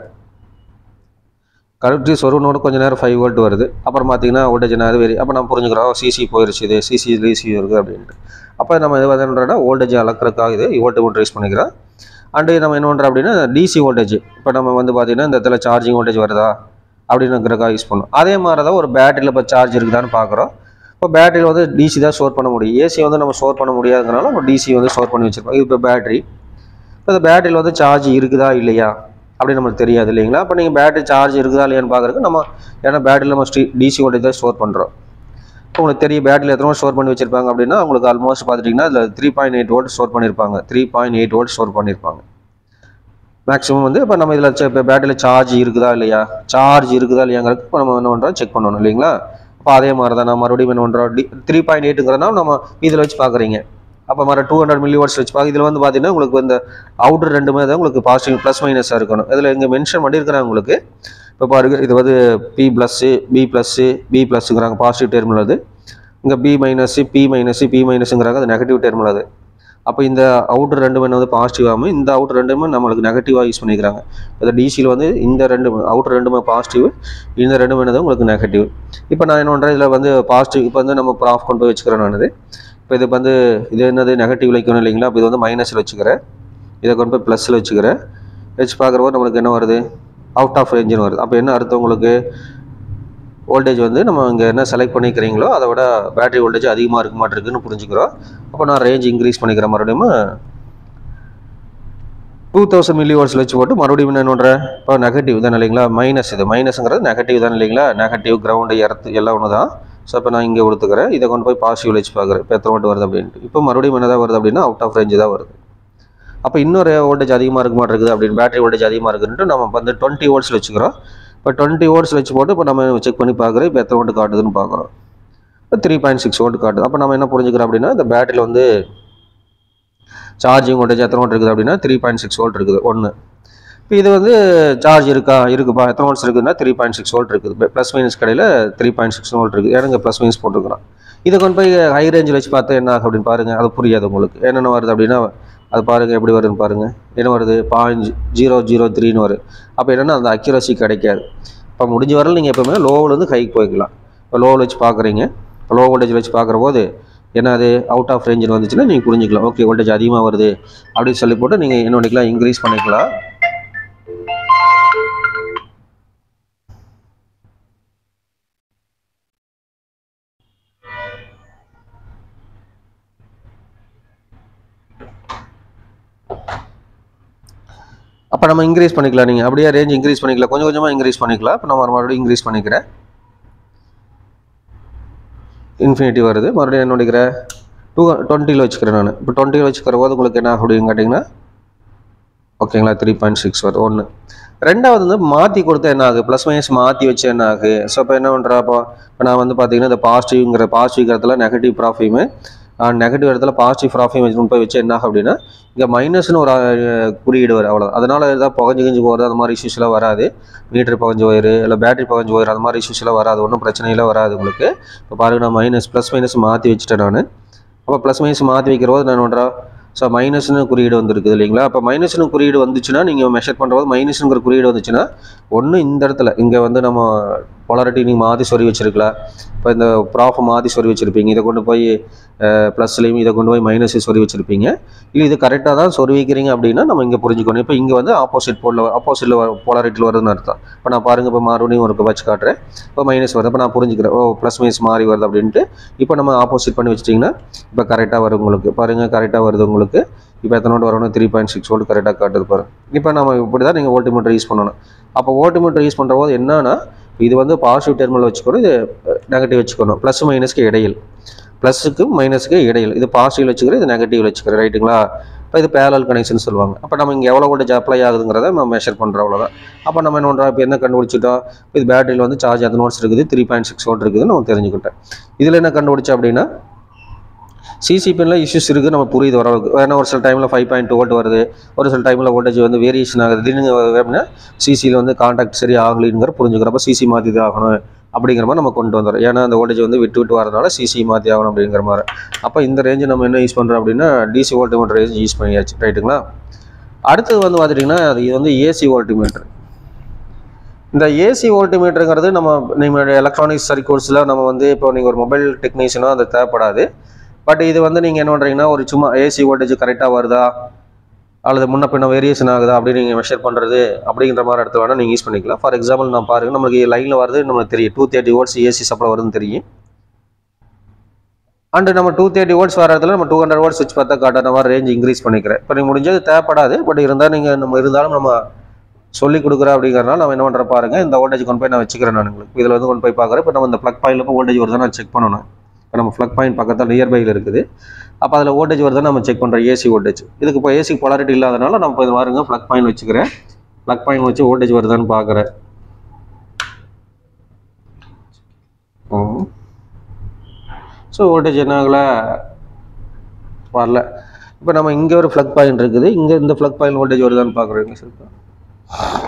கழட்டி சொருவினோட கொஞ்ச நேரம் ஃபைவ் வோல்ட் வருது அப்புறம் பார்த்தீங்கன்னா வோல்டேஜ் என்ன வெரி அப்போ நம்ம புரிஞ்சுக்கிறோம் சிசி போயிருச்சு இது சிசி ஈசி இருக்குது அப்படின்ட்டு அப்போ நம்ம இது பண்ணுறோம்னா வோல்டேஜ் அளக்கிறதுக்காக இது வோல்ட் வோல்ட் ரைஸ் பண்ணிக்கிறோம் அண்டு நம்ம என்ன பண்ணுறோம் அப்படின்னா டிசி வோல்டேஜ் இப்போ நம்ம வந்து பார்த்தீங்கன்னா இந்த இடத்துல சார்ஜிங் வோல்டேஜ் வருதா அப்படின்னுங்கிறக்காக யூஸ் பண்ணோம் அதே மாதிரி தான் ஒரு பேட்டரியில் இப்போ சார்ஜ் இருக்குதான்னு பார்க்குறோம் இப்போ பேட்டரியில் வந்து டிசி தான் ஸ்டோர் பண்ண முடியும் ஏசி வந்து நம்ம ஸ்டோர் பண்ண முடியாததுனால நம்ம டிசி வந்து ஸ்டோர் பண்ணி வச்சிருப்போம் இது இப்போ பேட்டரி இப்போ இந்த பேட்டரியில் வந்து சார்ஜ் இருக்குதா இல்லையா அப்படி நமக்கு தெரியாது இல்லைங்களா அப்போ நீங்கள் பேட்டரி சார்ஜ் இருக்குதா இல்லையான்னு பார்க்குறதுக்கு நம்ம ஏன்னா பேட்டரியில் நம்ம ஸ்டீ டிசி வோல்டேஜ் தான் ஸ்டோர் பண்ணுறோம் இப்போ உங்களுக்கு தெரியும் பேட்டரியில் எத்தனை ஸ்டோர் பண்ணி வச்சிருப்பாங்க அப்படின்னா உங்களுக்கு ஆல்மோஸ்ட் பார்த்துட்டிங்கன்னா அதில் three point eight volt store பண்ணியிருப்பாங்க three point eight volt store பண்ணியிருப்பாங்க மேக்ஸிமம் வந்து இப்போ நம்ம இதில் இப்போ பேட்டரியில் சார்ஜ் இருக்குதா இல்லையா சார்ஜ் இருக்குதா இல்லையாங்கிறது இப்போ நம்ம என்ன பண்ணுறோம் செக் பண்ணணும் இல்லைங்களா அப்போ அதே மாதிரி தான் நான் மறுபடியும் என்ன பண்ணுறோம் டி த்ரீ பாயிண்ட் எயிட்டுங்கிறதுனால நம்ம இதில் வச்சு பார்க்குறீங்க அப்போ மறு டூ ஹண்ட்ரட் மில்லி வாட்ஸ் வச்சு பார்க்க இதில் வந்து பார்த்தீங்கன்னா உங்களுக்கு இந்த அவுட்டர் ரெண்டுமே தான் உங்களுக்கு பாசிட்டிவ் ப்ளஸ் மைனஸாக இருக்கணும் இதில் இங்கே மென்ஷன் பண்ணியிருக்கிறாங்க உங்களுக்கு இப்போ பாருங்க இது வந்து P plus P plus P ப்ளஸ்ஸுங்கிறாங்க பாசிட்டிவ் டெர்மில் அது இங்கே P minus P minus P மைனஸுங்கிறாங்க அது நெகட்டிவ் டெர்மில் அது அப்போ இந்த அவுட்டர் ரெண்டுமே வந்து பாசிட்டிவாகவும் இந்த அவுட்டர் ரெண்டுமே நம்மளுக்கு நெகட்டிவாக யூஸ் பண்ணிக்கிறாங்க இந்த டிசியில் வந்து இந்த ரெண்டு அவுட்டர் ரெண்டுமே பாசிட்டிவ் இந்த ரெண்டுமே என்னது உங்களுக்கு நெகட்டிவ் இப்போ நான் என்ன பண்ணுறேன் இதில் வந்து பாசிட்டிவ் இப்போ வந்து நம்ம ப்ராஃப் கொண்டு போய் வச்சுக்கிறேன் நான் இது இப்போ இது வந்து இது என்னது நெகட்டிவ் வைக்கணும் இல்லைங்களா அப்போ இது வந்து மைனஸில் வச்சுக்கிறேன் இதை கொண்டு போய் ப்ளஸில் வச்சுக்கிறேன் வச்சு பார்க்குறப்போ நம்மளுக்கு என்ன வருது அவுட் ஆஃப் ரேஞ்சுன்னு வருது அப்போ என்ன அர்த்தம் உங்களுக்கு வோல்டேஜ் வந்து நம்ம இங்கே என்ன செலக்ட் பண்ணிக்கிறீங்களோ அதை விட பேட்டரி வோல்டேஜ் அதிகமாக இருக்க மாட்டிருக்குன்னு புரிஞ்சுக்கிறோம் அப்போ நான் ரேஞ்ச் இன்க்ரீஸ் பண்ணிக்கிறேன் மறுபடியும் டூ தௌசண்ட் மில்லி வாட்ஸில் வச்சு போட்டு மறுபடியும் என்ன பண்ணுறேன் இப்போ நெகட்டிவ் தான் இல்லைங்களா மைனஸ் இது மைனஸுங்கிறது நெகட்டிவ் தான் இல்லைங்களா நெகட்டிவ் கிரவுண்டு எர்த்து எல்லாம் ஒன்று தான் ஸோ இப்போ நான் இங்கே கொடுத்துக்கிறேன் இதை கொண்டு போய் பாசிட்டிவ் வச்சு பார்க்குறேன் இப்போ எத்தனை வாட் வருது அப்படின்ட்டு இப்போ மறுபடியும் என்ன தான் வருது அப்படின்னா அவுட் ஆஃப் ரேஞ்சு தான் வருது அப்போ இன்னொரு வோல்டேஜ் அதிகமாக இருக்க மாட்டேங்குது அப்படின்னு பேட்டரி வோல்டேஜ் அதிகமாக இருக்குன்ட்டு நம்ம வந்து டுவெண்ட்டி வோல்ட்ஸ் வச்சுக்கிறோம் இப்போ டுவெண்ட்டி வோல்ட்ஸ் வச்சு போட்டு இப்போ நம்ம செக் பண்ணி பார்க்குறோம் இப்போ எத்தனை வோல்ட் காட்டுதுன்னு பார்க்குறோம் இப்போ த்ரீ பாயிண்ட் சிக்ஸ் வோல்ட் காட்டுது அப்போ நம்ம என்ன புரிஞ்சுக்கிறோம் அப்படின்னா இந்த பேட்டரியில் வந்து சார்ஜிங் வோல்டேஜ் எத்தனை வோல்ட் இருக்குது அப்படின்னா த்ரீ பாயிண்ட் சிக்ஸ் வோல்ட் இருக்குது ஒன்று இப்போ இது வந்து சார்ஜ் இருக்கா இருக்குப்பா எத்தனை வோல்ட்ஸ் இருக்குதுன்னா த்ரீ பாயிண்ட் சிக்ஸ் வோல்ட் இருக்குது ப்ளஸ் மைனஸ் கடையில் த்ரீ பாயிண்ட் சிக்ஸ் வோல்ட் இருக்குது ஏன்னா ப்ளஸ் மைனஸ் போட்டுருக்குறோம் இதை கொண்டு போய் ஹை ரேஞ்சில் வச்சு பார்த்தா என்ன ஆகும் அப்படின்னு பாருங்கள் அது புரியாது உங்களுக்கு என்னென்ன வருது அப்படின்னா அது பாருங்கள் எப்படி வருதுன்னு பாருங்கள் என்ன வருது பாயிண்ட் ஜீரோ ஜீரோ த்ரீன்னு வரும் அப்போ என்னென்னா அந்த அக்யூரசி கிடைக்காது இப்போ முடிஞ்ச வரல நீங்கள் எப்போவுமே லோவிலேருந்து ஹைக்கு போய்க்கலாம் இப்போ லோவில் வச்சு பார்க்குறீங்க இப்போ லோ வோல்டேஜ் வச்சு பார்க்குற போது என்ன அது அவுட் ஆஃப் ரேஞ்சில் வந்துச்சுன்னா நீங்கள் புரிஞ்சுக்கலாம் ஓகே வோல்டேஜ் அதிகமாக வருது அப்படின்னு சொல்லி போட்டு நீங்கள் என்ன பண்ணிக்கலாம் இன்க்ரீஸ் பண்ணிக்கலாம் அப்போ நம்ம இன்க்ரீஸ் பண்ணிக்கலாம் நீங்கள் அப்படியே ரேஞ்ச் இன்க்ரீஸ் பண்ணிக்கலாம் கொஞ்சம் கொஞ்சமாக இன்க்ரீஸ் பண்ணிக்கலாம் இப்போ நம்ம மறுபடியும் இன்க்ரீஸ் பண்ணிக்கிறேன் இன்ஃபினிட்டி வருது மறுபடியும் என்ன பண்ணிக்கிறேன் டூ டுவெண்ட்டியில் வச்சுக்கிறேன் நான் இப்போ டுவெண்ட்டியில் வச்சுக்கிற போது உங்களுக்கு என்ன ஆகும் அப்படின்னு கேட்டிங்கன்னா ஓகேங்களா த்ரீ பாயிண்ட் சிக்ஸ் வருது ஒன்று ரெண்டாவது வந்து மாற்றி கொடுத்தா என்ன ஆகுது ப்ளஸ் மைனஸ் மாற்றி வச்சு என்ன ஆகுது ஸோ இப்போ என்ன பண்ணுறா அப்போ இப்போ நான் வந்து பார்த்தீங்கன்னா இந்த பாசிட்டிவ்ங்கிற பாசிட்டிவ் இடத்துல நெகட்டிவ் ப்ராஃபியுமே நெகட்டிவ் இடத்துல பாசிட்டிவ் ப்ராஃபியும் வச்சு போய் வச்சு என்ன ஆகும் அப்படின்னா இங்கே மைனஸ்னு ஒரு அஹ், குறியீடு வரும் அவ்வளோ அதனால் ஏதாவது புகஞ்சு கிஞ்சு போகிறது அந்த மாதிரி இஷ்யூஸ்லாம் வராது மீட்டர் புகஞ்சு போயிரு இல்லை பேட்டரி புகஞ்சு போயிரு அந்த மாதிரி இஷ்யூஸ்லாம் வராது ஒன்றும் பிரச்சனையெல்லாம் வராது உங்களுக்கு இப்போ பாருங்க நான் மைனஸ் ப்ளஸ் மைனஸ் மாற்றி வச்சுட்டேன் நான் அப்போ ப்ளஸ் மைனஸ் மாற்றி வைக்கிற போது நான் என்ன பண்ணுறேன் ஸோ மைனஸ்னு குறியீடு வந்துருக்குது இல்லைங்களா அப்போ மைனஸ்னு குறியீடு வந்துச்சுன்னா நீங்கள் மெஷர் பண்ணுறது மைனஸ்ங்கிற குறியீடு வந்துச்சுன்னா ஒன்று இந்த இடத்துல இங்கே வந்து நம்ம பொலாரிட்டி நீங்கள் மாற்றி சொறி வச்சிருக்கலாம் இப்போ இந்த ப்ராஃப் மாற்றி சொறி வச்சுருப்பீங்க இதை கொண்டு போய் ப்ளஸ்லையும் இதை கொண்டு போய் மைனஸ் சொறி வச்சுருப்பீங்க இல்லை இது கரெக்டாக தான் சொறி வைக்கிறீங்க அப்படின்னா நம்ம இங்கே புரிஞ்சுக்கணும் இப்போ இங்கே வந்து ஆப்போசிட் போலில் ஆப்போசிட்டில் பொலாரிட்டியில் வருதுன்னு அர்த்தம் இப்போ நான் பாருங்கள் இப்போ மறுபடியும் ஒரு வச்சு காட்டுறேன் இப்போ மைனஸ் வருது இப்போ நான் புரிஞ்சுக்கிறேன் ஓ ப்ளஸ் மைனஸ் மாறி வருது அப்படின்ட்டு இப்போ நம்ம ஆப்போசிட் பண்ணி வச்சிட்டிங்கன்னா இப்போ கரெக்டாக வரும் உங்களுக்கு பாருங்கள் கரெக்டாக வருது உங்களுக்கு இப்போ எத்தனை வோல்ட் வரணும் த்ரீ பாயிண்ட் சிக்ஸ் வோல்ட் கரெக்டாக காட்டுது பாருங்க இப்போ நம்ம இப்படி தான் நீங்கள் வோல்ட்மீட்டர் யூஸ் பண்ணணும் அப்போ வோல்ட்மீட்டர் யூஸ் பண்ணுற போது என்னன்னா இது வந்து பாசிட்டிவ் டெர்மினல் வச்சுக்கணும் இது நெகட்டிவ் வச்சுக்கணும் ப்ளஸ் மைனஸ்க்கு இடையில் ப்ளஸுக்கு மைனஸுக்கு இடையில் இது பாசிட்டிவ் வச்சுக்கிறேன் இது நெகட்டிவ் வச்சுக்கிறேன் ரைட்டுங்களா இப்போ இது பேரல் கனெக்ஷன் சொல்லுவாங்க அப்போ நம்ம இங்கே எவ்வளோ வோல்டேஜ் அப்ளை ஆகுதுங்கிறத நம்ம மெஷர் பண்ணுறோம் அவ்வளோதான் அப்போ நம்ம என்ன பண்ணுறோம் இப்போ என்ன கண்டுபிடிச்சிட்டோம் இது பேட்டரியில் வந்து சார்ஜ் எத்தனை வோல்ட்ஸ் இருக்குது த்ரீ பாயிண்ட் சிக்ஸ் வோல்ட் இருக்குதுன்னு நம்ம தெரிஞ்சுக்கிட்டேன் இதில் என்ன கண்டுபிடிச்சோம் அப்படின்னா சிசி பின்ல இஷ்யூஸ் இருக்குது நம்ம புரியுது ஓரளவுக்கு ஏன்னா ஒரு சில டைமில் ஃபைவ் பாயிண்ட் டூ வோல்ட் வருது ஒரு சில டைமில் வோல்டேஜ் வந்து வேரியேஷன் ஆகுது திடீர்னு அப்படின்னா சிசியில் வந்து கான்டாக்ட் சரி ஆகலைங்கிற புரிஞ்சுக்கிறப்ப சிசி மாற்றி தான் ஆகணும் அப்படிங்கிற மாதிரி நம்ம கொண்டு வந்துடும் ஏன்னா அந்த வோல்டேஜ் வந்து விட்டு விட்டு வரதுனால சிசி மாற்றி ஆகணும் அப்படிங்கிற மாதிரி அப்போ இந்த ரேஞ்சு நம்ம என்ன யூஸ் பண்ணுறோம் அப்படின்னா டிசி வோல்ட்மீட்டர் ரேஞ்ச் யூஸ் பண்ணியாச்சு ரைட்டுங்களா அடுத்தது வந்து பார்த்துட்டிங்கன்னா அது இது வந்து ஏசி வோல்ட்மீட்டர் இந்த ஏசி வோல்ட்மீட்டருங்கிறது நம்ம நம்மளுடைய எலக்ட்ரானிக்ஸ் சர்க்யூட்ஸில் நம்ம வந்து இப்போ நீங்கள் ஒரு மொபைல் டெக்னீஷியனோ அது தேவைப்படாது பட் இது வந்து நீங்கள் என்ன பண்ணுறீங்கன்னா ஒரு சும்மா ஏசி வோல்டேஜ் கரெக்டாக வருதா அல்லது முன்ன பின்ன வேரியேஷன் ஆகுதா அப்படின்னு நீங்கள் மெஷர் பண்ணுறது அப்படிங்கிற மாதிரி இடத்துல வேணால் நீங்கள் யூஸ் பண்ணிக்கலாம் ஃபார் எக்ஸாம்பிள் நான் பாருங்கள் நம்மளுக்கு லைனில் வருது நம்மளுக்கு தெரியும் two thirty volts AC supply வருதுன்னு தெரியும் அண்டு நம்ம டூ தேர்ட்டி வோல்ட்ஸ் வர இடத்துல நம்ம டூ ஹண்ட்ரட் வோல்ட்ஸ் சுவிட்ச் பார்த்தா காட்டுற மாதிரி ரேஞ்ச் இன்க்ரீஸ் பண்ணிக்கிறேன் இப்போ நீங்கள் முடிஞ்சது தேவைப்படாது பட் இருந்தால் நீங்கள் நம்ம இருந்தாலும் நம்ம சொல்லி கொடுக்குறேன் அப்படிங்கிறனால நம்ம என்ன பண்ணுற பாருங்க இந்த வோல்டேஜ் கொண்டு போய் நான் வச்சுக்கிறேன் நான் உங்களுக்கு இதில் வந்து கொண்டு போய் பார்க்குறேன் இப்போ நம்ம இந்த ப்ளக் பாயிண்டில் போய் வோல்டேஜ் வருதா நான் செக் பண்ணணும் இப்போ நம்ம ப்ளக் பாயிண்ட் பக்கத்தில் நியர்பையில் இருக்குது அப்போ அதில் வோல்டேஜ் வருதா நம்ம செக் பண்ணுறோம் ஏசி வோல்டேஜ் இதுக்கு இப்போ ஏசி பொலாரிட்டி இல்லாதனால நம்ம இப்போ இது பாருங்க ப்ளக் பாயிண்ட் வச்சுக்கிறேன் ப்ளக் பாயிண்ட் வச்சு வோல்டேஜ் வருதான்னு பார்க்குறேன் ஸோ வோல்டேஜ் என்ன ஆகல வரல இப்போ நம்ம இங்கே ஒரு ஃப்ளக் பாயிண்ட் இருக்குது இங்கே இந்த ஃப்ளக் பாயிண்ட் வோல்டேஜ் வருதான்னு பார்க்குறோங்க சார்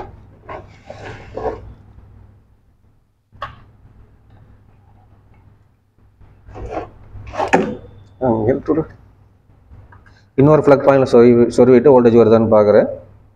இன்னொரு ஃப்ளக் பாயிண்டில் சொருவி சொருவிட்டு வோல்டேஜ் வருதான்னு பார்க்குறேன்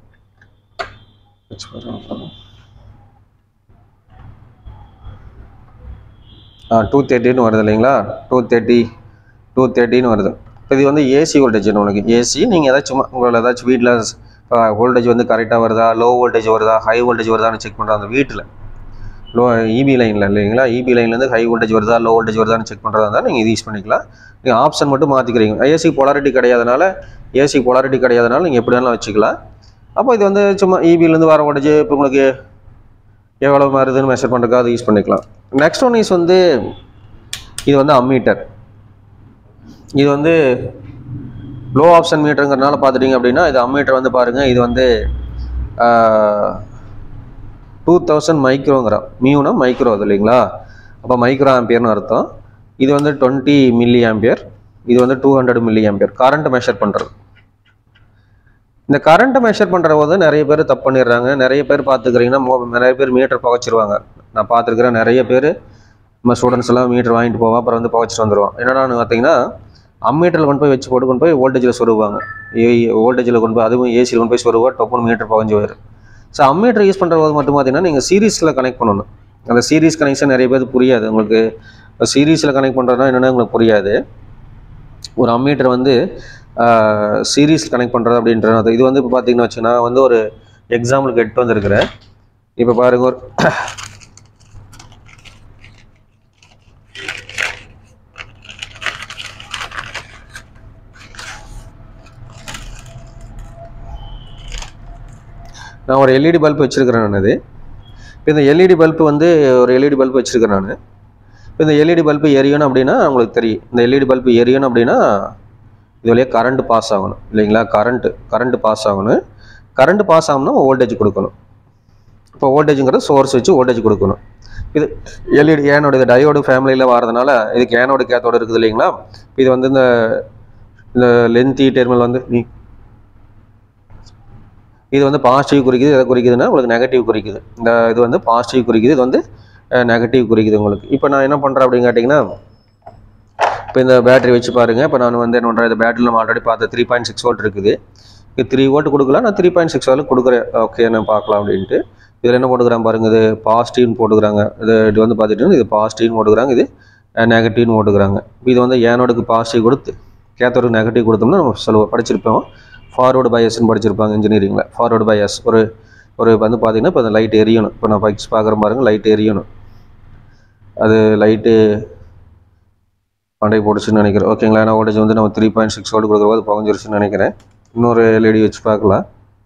ஆ டூ தேர்ட்டின்னு வருது இல்லைங்களா டூ தேர்ட்டி டூ தேர்ட்டின்னு வருது இப்போ இது வந்து ஏசி வோல்டேஜ் உனக்கு ஏசி நீங்கள் ஏதாச்சும் சும்மா உங்களை ஏதாச்சும் வீட்டில் வோல்டேஜ் வந்து கரெக்டாக வருதா லோ வோல்டேஜ் வருதா ஹை வோல்டேஜ் வருதான்னு செக் பண்ணுறது அந்த வீட்டில் லோ இபி லைனில் இல்லைங்களா இபி லைன்லேருந்து ஹை வோல்டேஜ் வருதா லோ வோல்டேஜ் வருதான்னு செக் பண்ணுறதா இருந்தால் நீங்கள் இது யூஸ் பண்ணிக்கலாம் நீங்கள் ஆப்ஷன் மட்டும் மாற்றிக்கிறீங்க ஏசி பொலாரிட்டி கிடையாதனால ஏசி பொலாரிட்டி கிடையாதனால நீங்கள் எப்படி வேணாலும் வச்சுக்கலாம் அப்போ இது வந்து சும்மா இபிலேருந்து வர வோல்டேஜ் இப்போ உங்களுக்கு எவ்வளோ வருதுன்னு மெஷர் பண்ணுறதுக்காக அதை யூஸ் பண்ணிக்கலாம் நெக்ஸ்ட் ஒன் இஸ் வந்து இது வந்து அம்மீட்டர் இது வந்து லோ ஆப்ஷன் மீட்டருங்கிறனால பார்த்துட்டிங்க அப்படின்னா இது அம்மீட்டர் வந்து பாருங்கள் இது வந்து டூ தௌசண்ட் மைக்ரோங்கிறாம் மியூனா மைக்ரோ அது இல்லைங்களா அப்போ மைக்ரோ ஆம்பியர்னு அர்த்தம் இது வந்து டுவெண்ட்டி மில்லி ஆம்பியர் இது வந்து two hundred milli ampere current measure பண்ணுறது இந்த கரண்ட்டை மெஷர் பண்ணுற போது நிறைய பேர் தப்பு பண்ணிடுறாங்க நிறைய பேர் பார்த்துக்கிறீங்கன்னா மோ நிறைய பேர் மீட்டர் புகைச்சிருவாங்க நான் பார்த்துருக்குறேன் நிறைய பேர் நம்ம ஸ்டூடெண்ட்ஸ் எல்லாம் மீட்டர் வாங்கிட்டு போவோம் அப்புறம் வந்து புகைச்சிட்டு வந்துடுவோம் என்னடான்னு பார்த்தீங்கன்னா அம்மீட்டரில் கொண்டு போய் வச்சு போட்டு கொண்டு போய் வோல்டேஜில் சொருவாங்க வோல்டேஜில் கொண்டு போய் அதுவும் ஏசியில் கொண்டு போய் சொருவா டொப்புன்னு மீட்டர் புகஞ்சு வரும் ஸோ அம்மீட்டர் யூஸ் பண்ணுற போது மட்டும் பார்த்தீங்கன்னா நீங்கள் சீரீஸில் கனெக்ட் பண்ணணும் அந்த சீரீஸ் கனெக்ஷன் நிறைய பேருக்கு புரியாது உங்களுக்கு சீரீஸில் கனெக்ட் பண்ணுறதுனா என்னென்னு உங்களுக்கு புரியாது ஒரு அம்மீட்டர் வந்து சீரீஸ் கனெக்ட் பண்ணுறது அப்படின்றது இது வந்து இப்போ பார்த்தீங்கன்னா வச்சுன்னா வந்து ஒரு எக்ஸாம்பிளுக்கு எட்டு வந்திருக்கிறேன் இப்போ பாருங்க ஒரு நான் ஒரு எல்இடி பல்ப் வச்சுருக்கிறேன் நான் இது இப்போ இந்த எல்இடி பல்ப் வந்து ஒரு எல்இடி பல்ப் வச்சுருக்கேன் நான் இப்போ இந்த எல்இடி பல்ப் எரியணும் அப்படின்னா உங்களுக்கு தெரியும் இந்த எல்இடி பல்ப் எரியணும் அப்படின்னா இது வழியாக கரண்ட் பாஸ் ஆகணும் இல்லைங்களா கரண்ட்டு கரண்ட் பாஸ் ஆகணும் கரண்ட் பாஸ் ஆகணும்னா வோல்டேஜ் கொடுக்கணும் இப்போ வோல்டேஜுங்கிறது சோர்ஸ் வச்சு வோல்டேஜ் கொடுக்கணும் இது எல்இடி ஏனோட இது டயோடு ஃபேமிலியில் வரதுனால இதுக்கு ஏனோட கேத்தோட இருக்குது இல்லைங்களா இது வந்து இந்த இந்த லென்த்தி டெர்மினல் வந்து நீ இது வந்து பாசிட்டிவ் குறிக்குது எதை குறிக்குதுன்னா உங்களுக்கு நெகட்டிவ் குறிக்குது இந்த இது வந்து பாசிட்டிவ் குறிக்குது இது வந்து நெகட்டிவ் குறிக்குது உங்களுக்கு இப்போ நான் என்ன பண்ணுறேன் அப்படின்னு கேட்டிங்கன்னா இப்போ இந்த பேட்டரி வச்சு பாருங்கள் இப்போ நான் வந்து என்ன பண்ணுறேன் இந்த பேட்டரியில் நம்ம ஆல்ரெடி பார்த்த த்ரீ பாயிண்ட் சிக்ஸ் வோல்ட் இருக்குது இது த்ரீ வோல்ட் கொடுக்கலாம் நான் த்ரீ பாயிண்ட் சிக்ஸ் வோல்ட் கொடுக்குறேன் ஓகே நான் பார்க்கலாம் அப்படின்ட்டு இதில் என்ன போட்டுக்கிறாங்க பாருங்க இது பாசிட்டிவ்னு போட்டுக்கிறாங்க இது இது வந்து பார்த்துட்டு இது பாசிட்டிவ்னு போட்டுக்கிறாங்க இது நெகட்டிவ்னு போட்டுக்கிறாங்க இது வந்து ஏனோடுக்கு பாசிட்டிவ் கொடுத்து கேத்தோடுக்கு நெகட்டிவ் கொடுத்தோம்னா நம்ம சொல்லுவோம் படிச்சிருப்போம் ஃபார்வர்டு பயாஸ்ன்னு படிச்சிருப்பாங்க இன்ஜினியரிங்கில் ஃபார்வர்டு பயாஸ் ஒரு ஒரு வந்து பார்த்தீங்கன்னா இப்போ அந்த லைட் எரியணும் இப்போ நான் பைக்ஸ் பார்க்குற பாருங்க லைட் எரியணும் அது லைட்டு பண்டை போட்டுச்சுன்னு நினைக்கிறேன் ஓகேங்களா ஏன்னா வோல்டேஜ் வந்து நம்ம த்ரீ பாயிண்ட் சிக்ஸ் வோல்ட் கொடுக்குற போது பகஞ்சிருச்சுன்னு நினைக்கிறேன் இன்னொரு எல்இடி வச்சு பார்க்கலாம்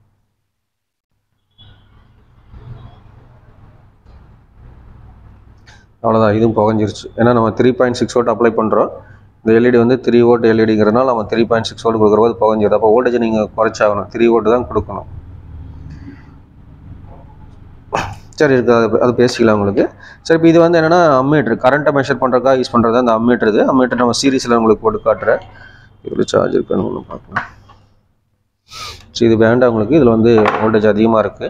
அவ்வளோதான் இதுவும் புகஞ்சிருச்சு ஏன்னா நம்ம three point six volt apply பண்ணுறோம் இந்த எல்இடி வந்து த்ரீ வோல்ட் எல்இடிங்கிறனால நம்ம த்ரீ பாயிண்ட் சிக்ஸ் வோல்ட் கொடுக்குற போது புகஞ்சிடும் அப்போ வோல்டேஜ் நீங்கள் குறைச்சாகணும் த்ரீ வோல்ட் தான் கொடுக்கணும் சரி இருக்குது அது அது பேசிக்கலாம் உங்களுக்கு சரி இப்போ இது வந்து என்னென்னா அம்மீட்ரு கரண்ட்டை மெஷர் பண்ணுறதுக்காக யூஸ் பண்ணுறது அந்த அம்மீட்ரு இது அம்மீட்டர் நம்ம சீரீஸில் உங்களுக்கு போட்டு காட்டுறேன் இவ்வளோ சார்ஜ் இருக்கான்னு ஒன்று பார்க்கலாம் சரி இது வேண்டாம் உங்களுக்கு இதில் வந்து வோல்டேஜ் அதிகமாக இருக்குது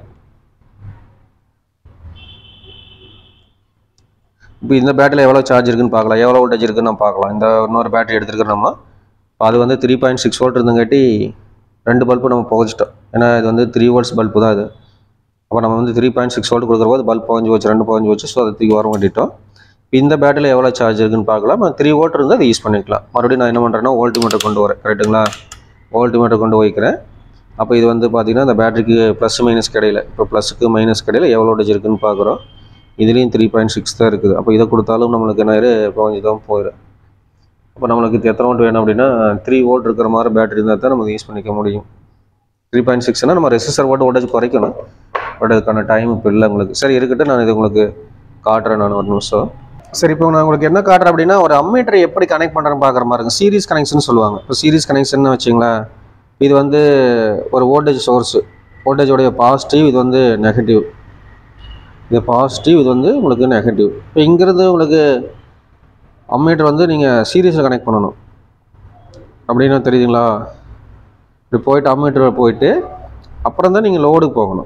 இப்போ இந்த பேட்டரியில் எவ்வளோ சார்ஜ் இருக்குன்னு பார்க்கலாம் எவ்வளோ வோல்டேஜ் இருக்குன்னு நம்ம பார்க்கலாம் இந்த இன்னொரு பேட்டரி எடுத்துருக்கிறோம் நம்ம அது வந்து த்ரீ பாயிண்ட் சிக்ஸ் வோல்ட் இருந்தங்காட்டி ரெண்டு பல்பு நம்ம புகச்சிட்டோம் ஏன்னா இது வந்து த்ரீ வோல்ட்ஸ் பல்பு தான் இது அப்போ நம்ம வந்து த்ரீ பாயிண்ட் சிக்ஸ் வோல்ட் கொடுக்குற போது பல்ப் புகஞ்சு வச்சு ரெண்டு புகஞ்சு வச்சு ஸோ அதை தூக்கி வர மாட்டிட்டோம் இந்த பேட்டரியில் எவ்வளோ சார்ஜ் இருக்குன்னு பார்க்கலாம் த்ரீ வோல்ட் இருந்தால் அதை யூஸ் பண்ணிக்கலாம் மறுபடியும் நான் என்ன பண்ணுறேன்னா வோல்ட் மீட்டர் கொண்டு வரேன் கரெக்ட்டுங்களா வோல்ட் மீட்டர் கொண்டு வைக்கிறேன் அப்போ இது வந்து பார்த்தீங்கன்னா இந்த பேட்டரிக்கு ப்ளஸ் மைனஸ் கிடையில இப்போ ப்ளஸுக்கு மைனஸ் கிடையில எவ்வளோ வோல்டேஜ் இருக்குன்னு பார்க்குறோம் இதுலேயும் த்ரீ பாயிண்ட் சிக்ஸ் தான் இருக்குது அப்போ இதை கொடுத்தாலும் நம்மளுக்கு என்ன புகஞ்சு தான் போயிடும் அப்போ நம்மளுக்கு இது எத்தனை வோல்ட் வேணும் அப்படின்னா த்ரீ வோல்ட் இருக்கிற மாதிரி பேட்டரி இருந்தால் தான் நம்ம யூஸ் பண்ணிக்க முடியும் த்ரீ பாயிண்ட் சிக்ஸ்னால் நம்ம ரெசிஸ்டர் போட்டு வோல்டேஜ் குறைக்கணும் பட் அதுக்கான டைம் இப்போ இல்லை உங்களுக்கு சரி இருக்கட்டும் நான் இது உங்களுக்கு காட்டுறேன் நான் ஒரு நிமிஷம் சரி இப்போ நான் உங்களுக்கு என்ன காட்டுறேன் அப்படின்னா ஒரு அம்மீட்டரை எப்படி கனெக்ட் பண்ணுறேன்னு பார்க்குற மாதிரி இருக்கும் சீரிஸ் கனெக்ஷன் சொல்லுவாங்க இப்போ சீரிஸ் கனெக்ஷன் வச்சிங்களேன் இது வந்து ஒரு வோல்டேஜ் சோர்ஸு வோல்டேஜோடைய பாசிட்டிவ் இது வந்து நெகட்டிவ் இது பாசிட்டிவ் இது வந்து உங்களுக்கு நெகட்டிவ் இப்போ இங்கிருந்து உங்களுக்கு அம்மீட்டர் வந்து நீங்கள் சீரியஸில் கனெக்ட் பண்ணணும் அப்படின்னு தெரியுதுங்களா இப்படி போயிட்டு அம்மீட்டர் போயிட்டு அப்புறம் தான் நீங்கள் லோடுக்கு போகணும்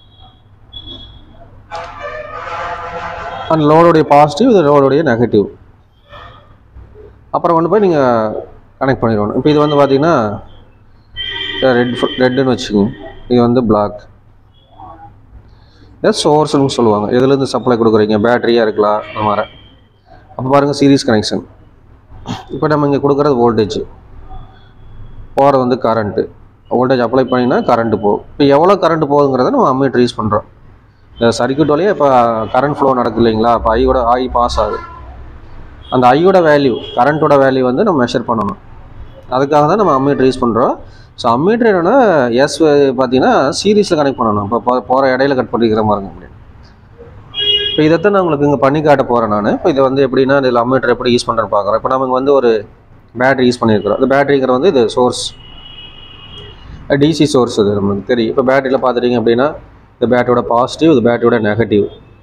அந்த லோடுடைய பாசிட்டிவ் இது லோடுடைய நெகட்டிவ் அப்புறம் கொண்டு போய் நீங்கள் கனெக்ட் பண்ணிடணும் இப்போ இது வந்து பார்த்தீங்கன்னா ரெட் ரெட்டுன்னு வச்சுக்கோங்க இது வந்து பிளாக் இதை சோர்ஸ்னு சொல்லுவாங்க எதுலேருந்து சப்ளை கொடுக்குறீங்க பேட்டரியாக இருக்கலாம் அந்த மாதிரி அப்போ பாருங்கள் சீரிஸ் கனெக்ஷன் இப்போ நம்ம இங்கே கொடுக்குறது வோல்டேஜ் போகிறது வந்து கரண்ட்டு வோல்டேஜ் அப்ளை பண்ணிங்கன்னா கரண்ட்டு போகும் இப்போ எவ்வளோ கரண்ட் போகுதுங்கிறத நம்ம அம்மீட்டர் யூஸ் பண்ணுறோம் இந்த சர்க்கியூட் வழியாக இப்போ கரண்ட் ஃப்ளோ நடக்குது இல்லைங்களா இப்போ ஐயோட ஐ பாஸ் ஆகுது அந்த ஐயோட வேல்யூ கரண்ட்டோட வேல்யூ வந்து நம்ம மெஷர் பண்ணணும் அதுக்காக தான் நம்ம அம்மீட்டர் யூஸ் பண்ணுறோம் ஸோ அம்மீட்டர் என்னென்னா எஸ் பார்த்தீங்கன்னா சீரீஸில் கனெக்ட் பண்ணணும் இப்போ போ போகிற இடையில கட் பண்ணிக்கிற மாதிரிங்க அப்படி இப்போ இதைத்தான் நான் உங்களுக்கு இங்கே பண்ணி காட்ட போகிறேன் நான் இப்போ இதை வந்து எப்படின்னா இதில் அம்மீட்டர் எப்படி யூஸ் பண்ணுறேன்னு பார்க்குறேன் இப்போ நம்ம வந்து ஒரு பேட்டரி யூஸ் பண்ணியிருக்கிறோம் அந்த பேட்டரிங்கிற வந்து இது சோர்ஸ் டிசி சோர்ஸ் இது நமக்கு தெரியும் இப்போ பேட்டரியில் பார்த்துட்டிங்க அப்படின்னா இந்த பேட்டரியோட பாசிட்டிவ் இது பேட்டரியோட நெகட்டிவ்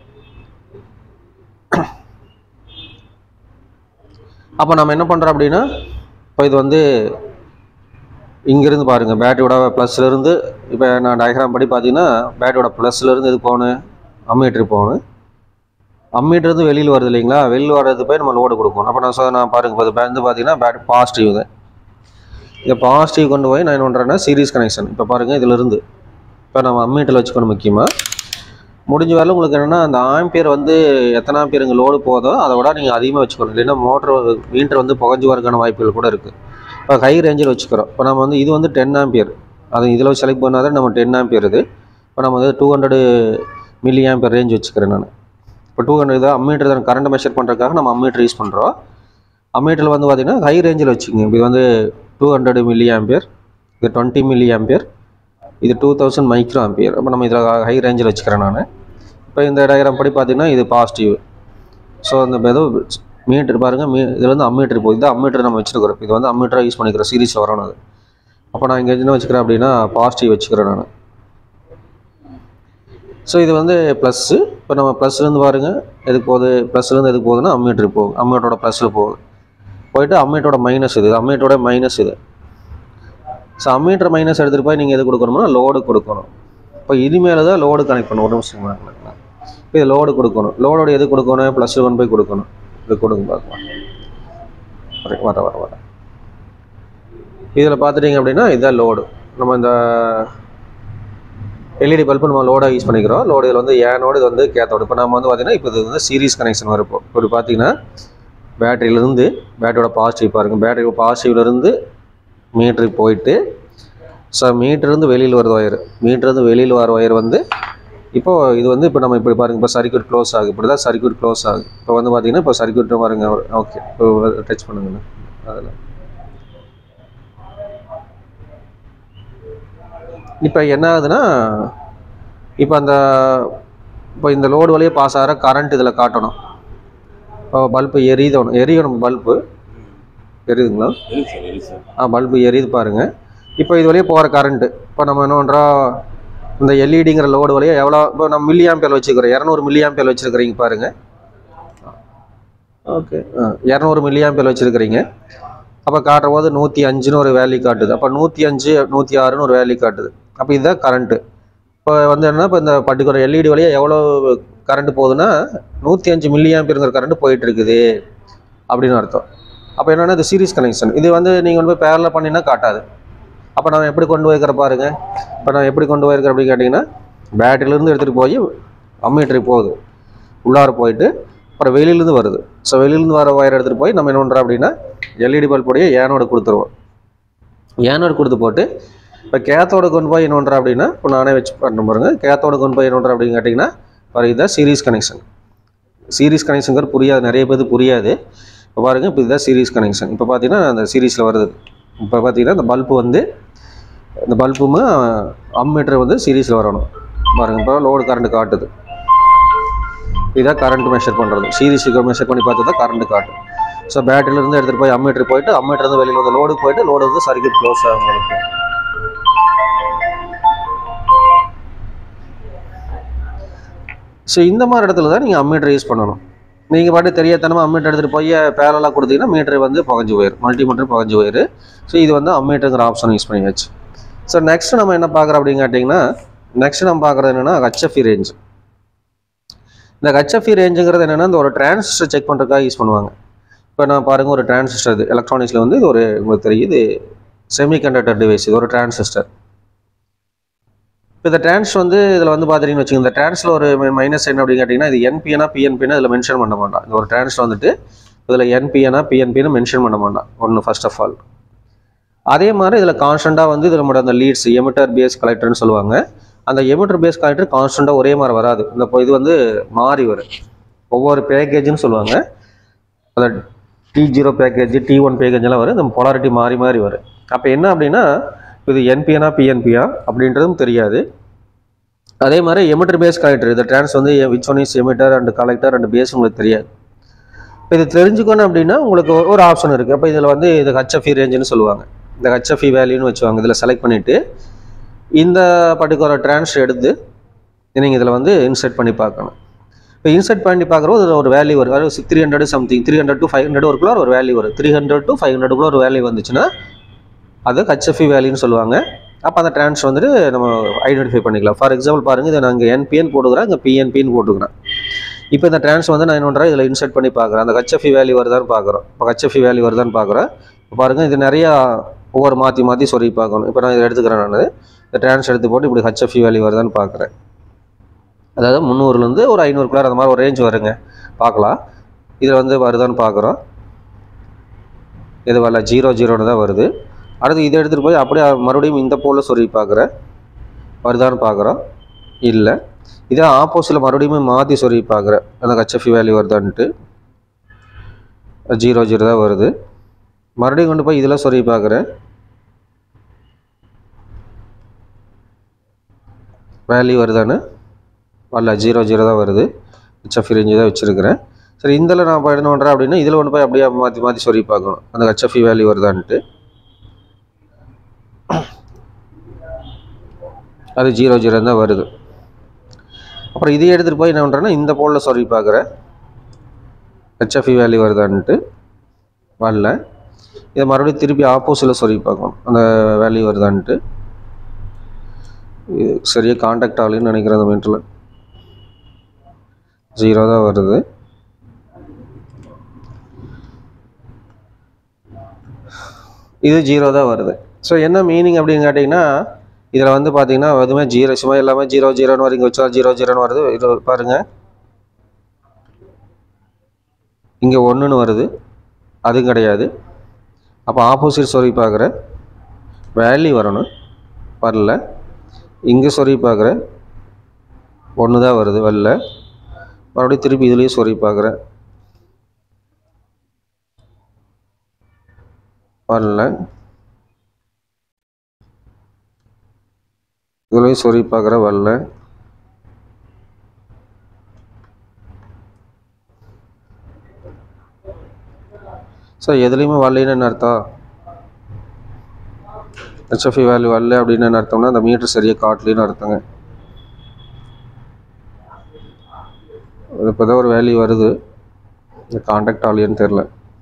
அப்போ நம்ம என்ன பண்ணுறோம் அப்படின்னா இப்போ இது வந்து இங்கேருந்து பாருங்கள் பேட்டரியோட ப்ளஸ்லேருந்து இப்போ நான் டயக்ராம் படி பார்த்தீங்கன்னா பேட்டரியோட ப்ளஸ்லேருந்து இது போகணும் அம்மீட்டர் போகணும் அம்மீட்டர் இருந்து வெளியில் வருது இல்லைங்களா வெளியில் வர்றது போய் நம்ம லோடு கொடுக்கணும் அப்போ நான் சொ நான் பாருங்கள் இப்போ இது வந்து பார்த்தீங்கன்னா பேட்டரி பாசிட்டிவ் இது இதை பாசிட்டிவ் கொண்டு போய் நான் என்ன பண்ணுறேன்னா சீரிஸ் கனெக்ஷன் இப்போ பாருங்கள் இதிலிருந்து இப்போ நம்ம அம்மீட்டரில் வச்சுக்கணும் முக்கியமாக முடிஞ்ச வரல உங்களுக்கு என்னென்னா அந்த ஆம்பியர் வந்து எத்தனை ஆம்பியர் இங்கே லோடு போதோ அதை விட நீங்கள் அதிகமாக வச்சுக்கணும் இல்லைன்னா மோட்டர் மீட்டர் வந்து புகஞ்சு வரக்கான வாய்ப்புகள் கூட இருக்குது இப்போ ஹை ரேஞ்சில் வச்சுக்கிறோம் இப்போ நம்ம வந்து இது வந்து டென் ஆம்பியர் அது இதில் வச்சு செலக்ட் பண்ணால் தான் நம்ம டென் ஆம்பியர் இது இப்போ நம்ம வந்து two hundred milli ampere range வச்சுக்கிறேன் நான் இப்போ டூ ஹண்ட்ரட் தான் அம்மீட்டர் தான் கரண்ட் மெஷர் பண்ணுறதுக்காக நம்ம அம்மீட்டர் யூஸ் பண்ணுறோம் அம்மீட்டரில் வந்து பார்த்திங்கன்னா ஹை ரேஞ்சில் வச்சுக்கோங்க இது வந்து டூ ஹண்ட்ரட் மில்லி ஆம்பியர் இது டுவெண்ட்டி மில்லி ஆம்பியர் இது டூ தௌசண்ட் மைக்ரோ ஆம்பியர் அப்போ நம்ம இதில் ஹை ரேஞ்சில் வச்சுக்கிறேன் நான் இப்போ இந்த டயக்ராம் படி பார்த்தீங்கன்னா இது பாசிட்டிவ் ஸோ அந்த ஏதோ மீட்டர் பாருங்கள் மீ இதில் வந்து அம்மீட்டர் போகுது இது அம்மீட்டர் நம்ம வச்சுருக்கிறோம் இது வந்து அம்மீட்டராக யூஸ் பண்ணிக்கிறோம் சீரிஸில் வரணும் அது அப்போ நான் இங்கே என்ன வச்சுக்கிறேன் அப்படின்னா பாசிட்டிவ் வச்சுக்கிறேன் நான் ஸோ இது வந்து ப்ளஸ்ஸு இப்போ நம்ம ப்ளஸ்லேருந்து பாருங்கள் எதுக்கு போகுது ப்ளஸ்லேருந்து எதுக்கு போகுதுன்னா அம்மீட்டர் போகுது அம்மீட்டரோட ப்ளஸில் போகுது போயிட்டு அம்மீட்டரோட மைனஸ் இது அம்மீட்டரோட மைனஸ் இது ஸோ அம்மீட்டர் மைனஸ் எடுத்துகிட்டு போய் நீங்கள் எது கொடுக்கணும்னா லோடு கொடுக்கணும் இப்போ இனிமேல் தான் லோடு கனெக்ட் பண்ணணும் ஒரு நிமிஷம் இப்போ இது லோடு கொடுக்கணும் லோடோட எது கொடுக்கணும் ப்ளஸ் ஒன் போய் கொடுக்கணும் இது கொடுங்க பார்க்கலாம் வர வர வர வர இதில் பார்த்துட்டிங்க அப்படின்னா இதுதான் லோடு நம்ம இந்த எல்இடி பல்பு நம்ம லோடாக யூஸ் பண்ணிக்கிறோம் லோடு இதில் வந்து ஏனோடு இது வந்து கேத்தோடு இப்போ நம்ம வந்து பார்த்தீங்கன்னா இப்போ இது வந்து சீரிஸ் கனெக்ஷன் வரப்போ இப்படி பார்த்தீங்கன்னா பேட்டரியிலேருந்து பேட்டரியோட பாசிட்டிவ் பாருங்கள் பேட்டரி பாசிட்டிவ்லேருந்து மீட்டருக்கு போயிட்டு ஸோ மீட்டர்லேருந்து வெளியில் வருது ஒயர் மீட்டர்லேருந்து வெளியில் வர ஒயர் வந்து இப்போ இது வந்து இப்போ நம்ம இப்படி பாருங்க இப்போ சர்க்யூட் க்ளோஸ் ஆகுது இப்படி தான் சர்க்யூட் க்ளோஸ் ஆகுது இப்போ வந்து பார்த்தீங்கன்னா இப்போ சர்க்யூட் பாருங்க ஓகே இப்போ டச் பண்ணுங்கண்ணா அதில் இப்போ என்ன ஆகுதுன்னா இப்போ அந்த இப்போ இந்த லோடு வழியே பாஸ் ஆகிற கரண்ட் இதில் காட்டணும் இப்போ பல்பு எரியணும் எரியணும் பல்பு எரியுதுங்களா எரியுது சார் எரியுது சார் ஆ பல்பு எரியுது பாருங்கள் இப்போ இது வழியே போகிற கரண்ட்டு இப்போ நம்ம என்ன பண்ணுறோம் இந்த எல்இடிங்கிற லோடு வழியாக எவ்வளோ இப்போ நம்ம மில்லி ஆம்பியல் வச்சுக்கிறோம் இரநூறு மில்லி ஆம்பியல் வச்சுருக்கிறீங்க பாருங்கள் ஓகே ஆ இரநூறு மில்லி ஆம்பியல் வச்சுருக்கிறீங்க அப்போ காட்டுற போது நூற்றி அஞ்சுன்னு ஒரு வேல்யூ காட்டுது அப்போ நூற்றி அஞ்சு நூற்றி ஆறுன்னு ஒரு வேல்யூ காட்டுது அப்போ இதுதான் கரண்ட்டு இப்போ வந்து என்னன்னா இப்போ இந்த பர்டிகுலர் எல்இடி வழியாக எவ்வளோ கரண்ட் போகுதுன்னா நூற்றி அஞ்சு மில்லி ஆம்பியருங்கிற கரண்ட் போயிட்டு இருக்குது அப்படின்னு அர்த்தம் அப்போ என்னன்னா இது சீரிஸ் கனெக்ஷன் இது வந்து நீங்கள் வந்து போய் பேரில் பண்ணினா காட்டாது அப்போ நான் எப்படி கொண்டு போய்க்கிற பாருங்க இப்போ நான் எப்படி கொண்டு போயிருக்கிறேன் அப்படின்னு கேட்டிங்கன்னா பேட்டரியிலேருந்து எடுத்துகிட்டு போய் அம்மீட்டருக்கு போகுது உள்ளார போயிட்டு அப்புறம் வெளியிலேருந்து வருது ஸோ வெளியிலேருந்து வர ஒயர் எடுத்துகிட்டு போய் நம்ம என்ன பண்ணுறோம் அப்படின்னா எல்இடி பல்புடைய ஏனோடு கொடுத்துருவோம் ஏனோடு கொடுத்து போட்டு இப்போ கேத்தோட கொண்டு போய் என்ன பண்ணுறேன் அப்படின்னா இப்போ நானே வச்சு பண்ண பாருங்க கேத்தோட கொண்டு போய் என்ன பண்ணுறேன் அப்படின்னு கேட்டிங்கன்னா பாருங்க இதுதான் சீரிஸ் கனெக்ஷன் சீரிஸ் கனெக்ஷனுங்கிற புரியாது நிறைய பேருக்கு புரியாது இப்போ பாருங்கள் இப்போ இதுதான் சீரிஸ் கனெக்ஷன் இப்போ பார்த்தீங்கன்னா அந்த சீரிஸில் வருது இப்போ பார்த்தீங்கன்னா இந்த பல்பு வந்து இந்த பல்புமே அம்மீட்டர் வந்து சீரிஸில் வரணும் பாருங்க இப்போ லோடு கரண்ட் காட்டுது இதான் கரண்ட் மெஷர் பண்ணுறது சீரிஸுக்கு மெஷர் பண்ணி பார்த்து தான் கரண்ட் காட்டும் ஸோ பேட்டரியிலேருந்து எடுத்துகிட்டு போய் அம்மீட்டர் போயிட்டு அம்மீட்டர் வந்து வெளியில் வந்து லோடு போயிட்டு லோடு வந்து சர்க்யூட் க்ளோஸ் ஆகும் உங்களுக்கு ஸோ இந்த மாதிரி இடத்துல தான் நீங்கள் அம்மீட்டர் யூஸ் பண்ணணும் நீங்கள் பாட்டு தெரியாதனமாக அம்மீட்டர் எடுத்துகிட்டு போய் பேரலாக கொடுத்தீங்கன்னா மீட்டர் வந்து புகஞ்சு போயிடும் மல்டிமீட்டர் புகஞ்சு போயிரு ஸோ இது வந்து அம்மீட்டருங்கிற ஆப்ஷன் யூஸ் பண்ணியாச்சு ஸோ நெக்ஸ்ட் நம்ம என்ன பார்க்குறோம் அப்படின்னு கேட்டிங்கன்னா நெக்ஸ்ட் நம்ம பார்க்குறது என்னென்னா ஹச்எஃப்இ ரேஞ்ச் இந்த ஹச்எஃப்இ ரேஞ்சுங்கிறது என்னென்னா இந்த ஒரு டிரான்சிஸ்டர் செக் பண்ணுறதுக்காக யூஸ் பண்ணுவாங்க இப்போ நான் பாருங்கள் ஒரு டிரான்சிஸ்டர் இது எலக்ட்ரானிக்ஸில் வந்து இது ஒரு உங்களுக்கு தெரியும் இது செமி கண்டக்டர் டிவைஸ் இது ஒரு டிரான்சிஸ்டர் இப்போ இந்த டிரான்ஸ் வந்து இதில் வந்து பார்த்துட்டீங்கன்னு வச்சுக்கோங்க இந்த டிரான்ஸில் ஒரு மைனஸ் என்ன அப்படின்னு கேட்டிங்கன்னா இது என்பிஎனா பிஎன்பினா இதில் மென்ஷன் பண்ண மாட்டான் இந்த ஒரு டிரான்ஸில் வந்துட்டு இதில் என்பிஎனா பிஎன்பின்னு மென்ஷன் பண்ண மாட்டான் ஒன்று ஃபர்ஸ்ட் ஆஃப் ஆல் அதே மாதிரி இதில் கான்ஸ்டண்ட்டாக வந்து இது நம்மளோட அந்த லீட்ஸ் எமிட்டர் பேஸ் கலெக்டர்னு சொல்லுவாங்க அந்த எமிட்டர் பேஸ் கலெக்டர் கான்ஸ்டண்ட்டாக ஒரே மாதிரி வராது இந்த இப்போ இது வந்து மாறி வரும் ஒவ்வொரு பேக்கேஜ்னு சொல்லுவாங்க அந்த T zero package T one package எல்லாம் வரும் இந்த பொலாரிட்டி மாறி மாறி வரும் அப்போ என்ன அப்படின்னா இது என்பிஎனா பிஎன்பியா அப்படின்றதும் தெரியாது அதே மாதிரி எமிட்டர் பேஸ் கலெக்டர் இந்த ட்ரான்ஸ் வந்து which one is emitter and collector and base உங்களுக்கு தெரியாது இப்போ இது தெரிஞ்சுக்கணும் அப்படின்னா உங்களுக்கு ஒரு- ஒரு ஆப்ஷன் இருக்குது அப்போ இதில் வந்து இது ஹச்எஃப்இ ரேஞ்சுன்னு சொல்லுவாங்க இந்த ஹச்எஃப்இ வேல்யூன்னு வச்சுவாங்க இதில் செலக்ட் பண்ணிவிட்டு இந்த பர்டிகுலர் ட்ரான்ஸ் எடுத்து நீங்கள் இதில் வந்து இன்சர்ட் பண்ணி பார்க்கணும் இப்போ இன்சர்ட் பண்ணி பார்க்குறோம் இதில் ஒரு வேல்யூ வரும் அதாவது three hundred something three hundred to five hundred ஒருக்குள்ள ஒரு வேல்யூ வரும் த்ரீ ஹண்ட்ரட் டு ஃபைவ் ஹண்ட்ரட்குள்ள ஒரு வேல்யூ வந்துச்சுன்னா அது ஹச்எஃப்இ வேல்யூன்னு சொல்லுவாங்க அப்போ அந்த ட்ரான்ஸ் வந்துட்டு நம்ம ஐடென்டிஃபை பண்ணிக்கலாம் ஃபார் எக்ஸாம்பிள் பாருங்கள் இதை நான் இங்கே என்பிஎன் போட்டுக்கிறேன் இங்கே பிஎன்பின்னு போட்டுக்கிறேன் இப்போ இந்த ட்ரான்ஸ் வந்து நான் என்ன பண்ணுறேன் இதில் இன்சர்ட் பண்ணி பார்க்குறேன் அந்த ஹச்எஃப்இ வேல்யூ வருதான்னு பார்க்குறோம் இப்போ ஹச்எஃப்இ வேல்யூ வருதான்னு பார்க்குறேன் இப்போ பாருங்கள் இது நிறையா ஒவ்வொரு மாற்றி மாற்றி சொல்லி பார்க்கணும் இப்போ நான் இதை எடுத்துக்கிறேன் நான் இந்த ட்ரான்ஸ் எடுத்து போட்டு இப்படி ஹச்எஃப்இ வேல்யூ வருதான்னு பார்க்குறேன் அதாவது முந்நூறுலேருந்து ஒரு ஐநூறுக்குள்ளார அந்த மாதிரி ஒரு ரேஞ்ச் வருங்க பார்க்கலாம் இதில் வந்து வருதான்னு பார்க்குறோம் இது வரல ஜீரோ ஜீரோன்னு தான் வருது அடுத்து இதை எடுத்துகிட்டு போய் அப்படியே மறுபடியும் இந்த போலில் சொல்லி பார்க்குறேன் வருதான்னு பார்க்குறோம் இல்லை இதே ஆப்போசிட்டில் மறுபடியும் மாற்றி சொல்லி பார்க்குறேன் அந்த ஹச்எஃப்இ வேல்யூ வருதான்ட்டு ஜீரோ ஜீரோ தான் வருது மறுபடியும் கொண்டு போய் இதில் சொல்லி பார்க்குறேன் வேல்யூ வருதான்னு வரல ஜீரோ ஜீரோ தான் வருது ஹெச்எஃப்இ ரேஞ்சு தான் வச்சுருக்கிறேன் சரி இதில் நான் இப்போ என்ன பண்ணுறேன் அப்படின்னா இதில் ஒன்று போய் அப்படியே மாற்றி மாற்றி சொல்லி பார்க்கணும் அந்த ஹெச்எஃப்இ வேல்யூ வருதான்ட்டு அது ஜீரோ ஜீரோ தான் வருது அப்புறம் இதை எடுத்துகிட்டு போய் என்ன பண்ணுறேன்னா இந்த போலில் சொல்லி பார்க்குறேன் ஹெச்எஃப்இ வேல்யூ வருதான்ட்டு வரல இதை மறுபடியும் திருப்பி ஆப்போசிட்டில் சொல்லி பார்க்கணும் அந்த வேல்யூ வருதான்ட்டு இது சரியாக காண்டாக்ட் ஆகலைன்னு நினைக்கிறேன் அந்த மீட்டரில் ஜீரோ தான் வருது இது ஜீரோ தான் வருது ஸோ என்ன மீனிங் அப்படின்னு கேட்டிங்கன்னா இதில் வந்து பார்த்தீங்கன்னா எதுவுமே ஜீரோ சும்மா எல்லாமே ஜீரோ ஜீரோன்னு வருது இங்கே வச்சா ஜீரோ ஜீரோன்னு வருது இது பாருங்கள் இங்கே ஒன்றுன்னு வருது அதுவும் கிடையாது அப்போ ஆப்போசிட் சொல்லி பார்க்குறேன் வேல்யூ வரணும் வரல இங்கே சொல்லி பார்க்குறேன் ஒன்று தான் வருது வரல மறுபடியும் திருப்பி இதுலேயும் சொல்லி பார்க்குறேன் வரல இதுலேயும் சொல்லி பார்க்குறேன் வரல ஸோ எதுலேயுமே வரலைன்னு என்ன அர்த்தம் ஹெச்எஃப்இ வேல்யூ வரல அப்படின்னு என்ன அர்த்தம்னா அந்த மீட்டர் சரியாக காட்டலின்னு அர்த்தங்க இப்போ தான் ஒரு வேல்யூ வருது இந்த காண்டாக்ட் ஆகலையான்னு தெரில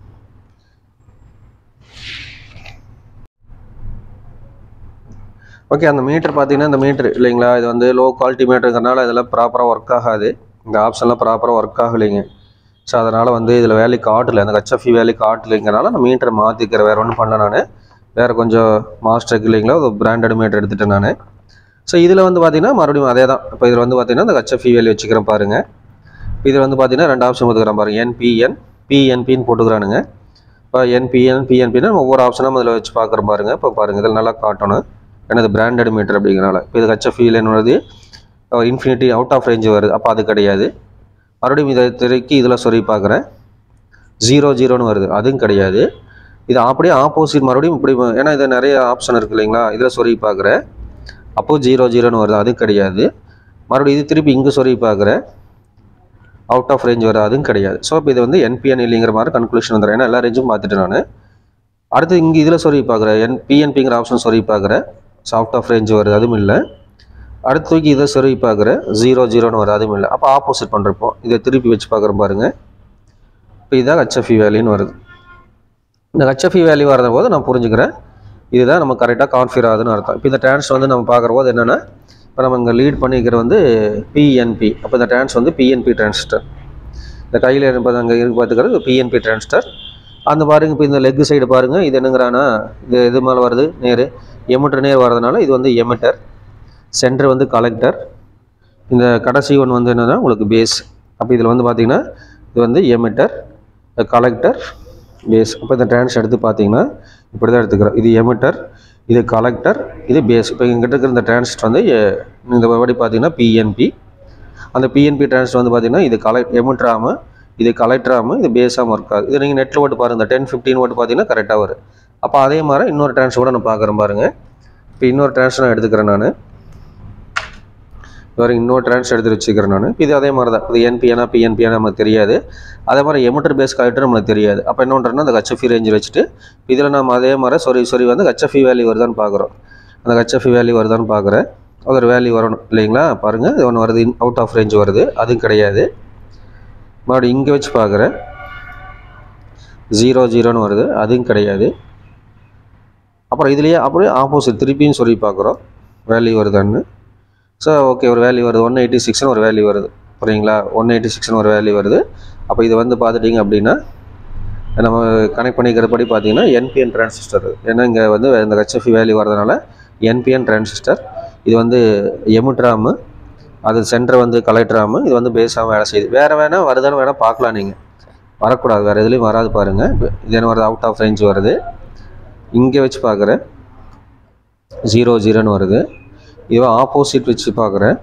ஓகே அந்த மீட்டர் பார்த்தீங்கன்னா இந்த மீட்ரு இல்லைங்களா இது வந்து லோ குவாலிட்டி மீட்டருங்கிறனால இதெல்லாம் ப்ராப்பராக ஒர்க் ஆகாது இந்த ஆப்ஷன்லாம் ப்ராப்பராக ஒர்க் ஆகலைங்க ஸோ அதனால் வந்து இதில் வேல்யூ காட்டல அந்த ஹெச்எஃப்இ வேல்யூ காட்டலைங்கிறனால நான் மீட்டரை மாற்றிக்கிறேன் வேறு ஒன்றும் பண்ணல நான் வேறு கொஞ்சம் மாஸ்டருக்கு இல்லைங்களா ஒரு பிராண்டட் மீட்டர் எடுத்துட்டேன் நான் ஸோ இதில் வந்து பார்த்தீங்கன்னா மறுபடியும் அதே தான் இப்போ இதில் வந்து பார்த்தீங்கன்னா இந்த ஹெச்எஃப்இ வேல்யூ வச்சுக்கிறேன் பாருங்கள் இதில் வந்து பார்த்தீங்கன்னா ரெண்டு ஆப்ஷன் கொடுத்துக்கிறேன் பாருங்கள் என்பிஎன் பிஎன்பின்னு போட்டுக்கிறானுங்க இப்போ என்பிஎன் பிஎன்பின்னா ஒவ்வொரு ஆப்ஷனும் அதில் வச்சு பார்க்குற பாருங்க இப்போ பாருங்கள் இதில் நல்லா காட்டணும் ஏன்னா இது பிராண்டட் மீட்டர் அப்படிங்கிறனால இப்போ இது ஹெச்எஃப்இல என்னது இன்ஃபினிட்டி அவுட் ஆஃப் ரேஞ்சு வருது அப்போ அது கிடையாது மறுபடியும் இதை திருக்கி இதில் சொல்லி பார்க்குறேன் ஜீரோ ஜீரோன்னு வருது அதுவும் கிடையாது இது அப்படியே ஆப்போசிட் மறுபடியும் இப்படி ஏன்னா இது நிறைய ஆப்ஷன் இருக்குது இல்லைங்களா இதில் சொல்லி பார்க்குறேன் அப்போது ஜீரோ ஜீரோன்னு வருது அது கிடையாது மறுபடியும் இது திருப்பி இங்கே சொல்லி பார்க்குறேன் அவுட் ஆஃப் ரேஞ்ச் வருது அதுவும் கிடையாது ஸோ இப்போ இது வந்து என்பிஎன் இல்லைங்கிற மாதிரி கன்க்ளூஷன் வந்துடும் ஏன்னா எல்லா ரேஞ்சும் பார்த்துட்டு நான் அடுத்து இங்கே இதில் சொல்லி பார்க்குறேன் என் பிஎன்பிங்கிற ஆப்ஷன் சொல்லி பார்க்குறேன் ஸோ அவுட் ஆஃப் ரேஞ்ச் வருது அதுவும் இல்லை அடுத்து தூக்கி இதை சொல்லி பார்க்குறேன் ஜீரோ ஜீரோன்னு வருது அதுவும் இல்லை அப்போ ஆப்போசிட் பண்ணுறப்போ இதை திருப்பி வச்சு பார்க்குறேன் பாருங்கள் இப்போ இதான் ஹெச்எஃப்இ வேல்யூன்னு வருது இந்த ஹெச்எஃப்இ வேல்யூ வரத போது நான் புரிஞ்சுக்கிறேன் இதுதான் நம்ம கரெக்டாக கான்ஃபிகர் ஆகுதுன்னு அர்த்தம் இப்போ இந்த ட்ரான்ஸ் வந்து நம்ம பார்க்குற போது என்னென்னா இப்போ நம்ம இங்கே லீட் பண்ணிக்கிற வந்து பிஎன்பி அப்போ இந்த ட்ரான்ஸ் வந்து பிஎன்பி டிரான்சிஸ்டர் இந்த கையில் இப்போ அங்கே இருக்கு பார்த்துக்கிறது பிஎன்பி டிரான்சிஸ்டர் அந்த பாருங்க இப்போ இந்த லெக் சைடு பாருங்கள் இது என்னங்கிறானா இது இது மேலே வருது நேர் எமிட்டர் நேர் வரதுனால இது வந்து எமிட்டர் சென்டர் வந்து கலெக்டர் இந்த கடைசி ஒன்று வந்து என்னன்னா உங்களுக்கு பேஸ் அப்போ இதில் வந்து பார்த்தீங்கன்னா இது வந்து எமிட்டர் கலெக்டர் பேஸ் அப்போ இந்த ட்ரான்ஸ் எடுத்து பார்த்தீங்கன்னா இப்படி தான் எடுத்துக்கிறோம் இது எமிட்டர் இது கலெக்டர் இது பேஸ் இப்போ எங்கிட்ட இருக்கிற இந்த டிரான்ஸ்ட் வந்து எ- இந்த படி பார்த்தீங்கன்னா பிஎன்பி அந்த பிஎன்பி டிரான்ஸ்ட் வந்து பார்த்தீங்கன்னா இது கலெக்ட் எமிட்டராமல் இது கலெக்டராமல் இது பேஸாமல் இருக்காது இது நீங்கள் நெட்டில் ஓட்டு பாருங்கள் இந்த டென் ஃபிஃப்டின் ஓட்டு பார்த்தீங்கன்னா கரெக்டாக வரும் அப்போ அதே மாதிரி இன்னொரு டிரான்ஸ் கூட நான் பார்க்குறேன் பாருங்கள் இப்போ இன்னொரு டிரான்ஸ் நான் எடுத்துக்கிறேன் நான் வேறு இன்னொரு ட்ரான்ஸ் எடுத்து வச்சுக்கிறேன் நான் இது அதே மாதிரி தான் இது என்பியானா பிஎன்பியானா நமக்கு தெரியாது அதே மாதிரி எமிட்டர் பேஸ் கலெக்டர் நம்மளுக்கு தெரியாது அப்போ என்ன பண்ணுறோன்னா அந்த ஹெச்எஃப்இ ரேஞ்சில் வச்சுட்டு இதில் நம்ம அதே மாதிரி சொரி சொரி வந்து ஹெச்எஃப்இ வேல்யூ வருதான்னு பார்க்குறோம் அந்த ஹெச்எஃப்இ வேல்யூ வருதான்னு பார்க்குறேன் அது ஒரு வேல்யூ வரணும் இல்லைங்களா பாருங்கள் இது ஒன்று வருது அவுட் ஆஃப் ரேஞ்ச் வருது அதுவும் கிடையாது மறுபடியும் இங்கே வச்சு பார்க்குறேன் ஜீரோ ஜீரோன்னு வருது அதுவும் கிடையாது அப்புறம் இதுலேயே அப்படியே ஆப்போசிட் திருப்பியும் சொல்லி பார்க்குறோம் வேல்யூ வருதான்னு ஸோ ஓகே ஒரு வேல்யூ வருது ஒன் எயிட்டி சிக்ஸ்னு ஒரு வேல்யூ வருது புரியுங்களா ஒன் எயிட்டி சிக்ஸ்னு ஒரு வேல்யூ வருது அப்போ இது வந்து பார்த்துட்டிங்க அப்படின்னா நம்ம கனெக்ட் பண்ணிக்கிறபடி பார்த்தீங்கன்னா என்பிஎன் டிரான்சிஸ்டர் ஏன்னா இங்கே வந்து இந்த ஹெச்எஃப்இ வேல்யூ வரதுனால என்பிஎன் டிரான்சிஸ்டர் இது வந்து எமிட்ராமு அது சென்டர் வந்து கலெக்டராமு இது வந்து பேஸாக வேலை செய்யுது வேறு வேணால் வருதான்னு வேணால் பார்க்கலாம் நீங்கள் வரக்கூடாது வேறு எதுலேயும் வராது பாருங்கள் இப்போ இது என்ன வருது அவுட் ஆஃப் ரேஞ்ச் வருது இங்கே வச்சு பார்க்குறேன் ஜீரோ ஜீரோன்னு வருது இதுவே ஆப்போசிட் வச்சு பார்க்குறேன்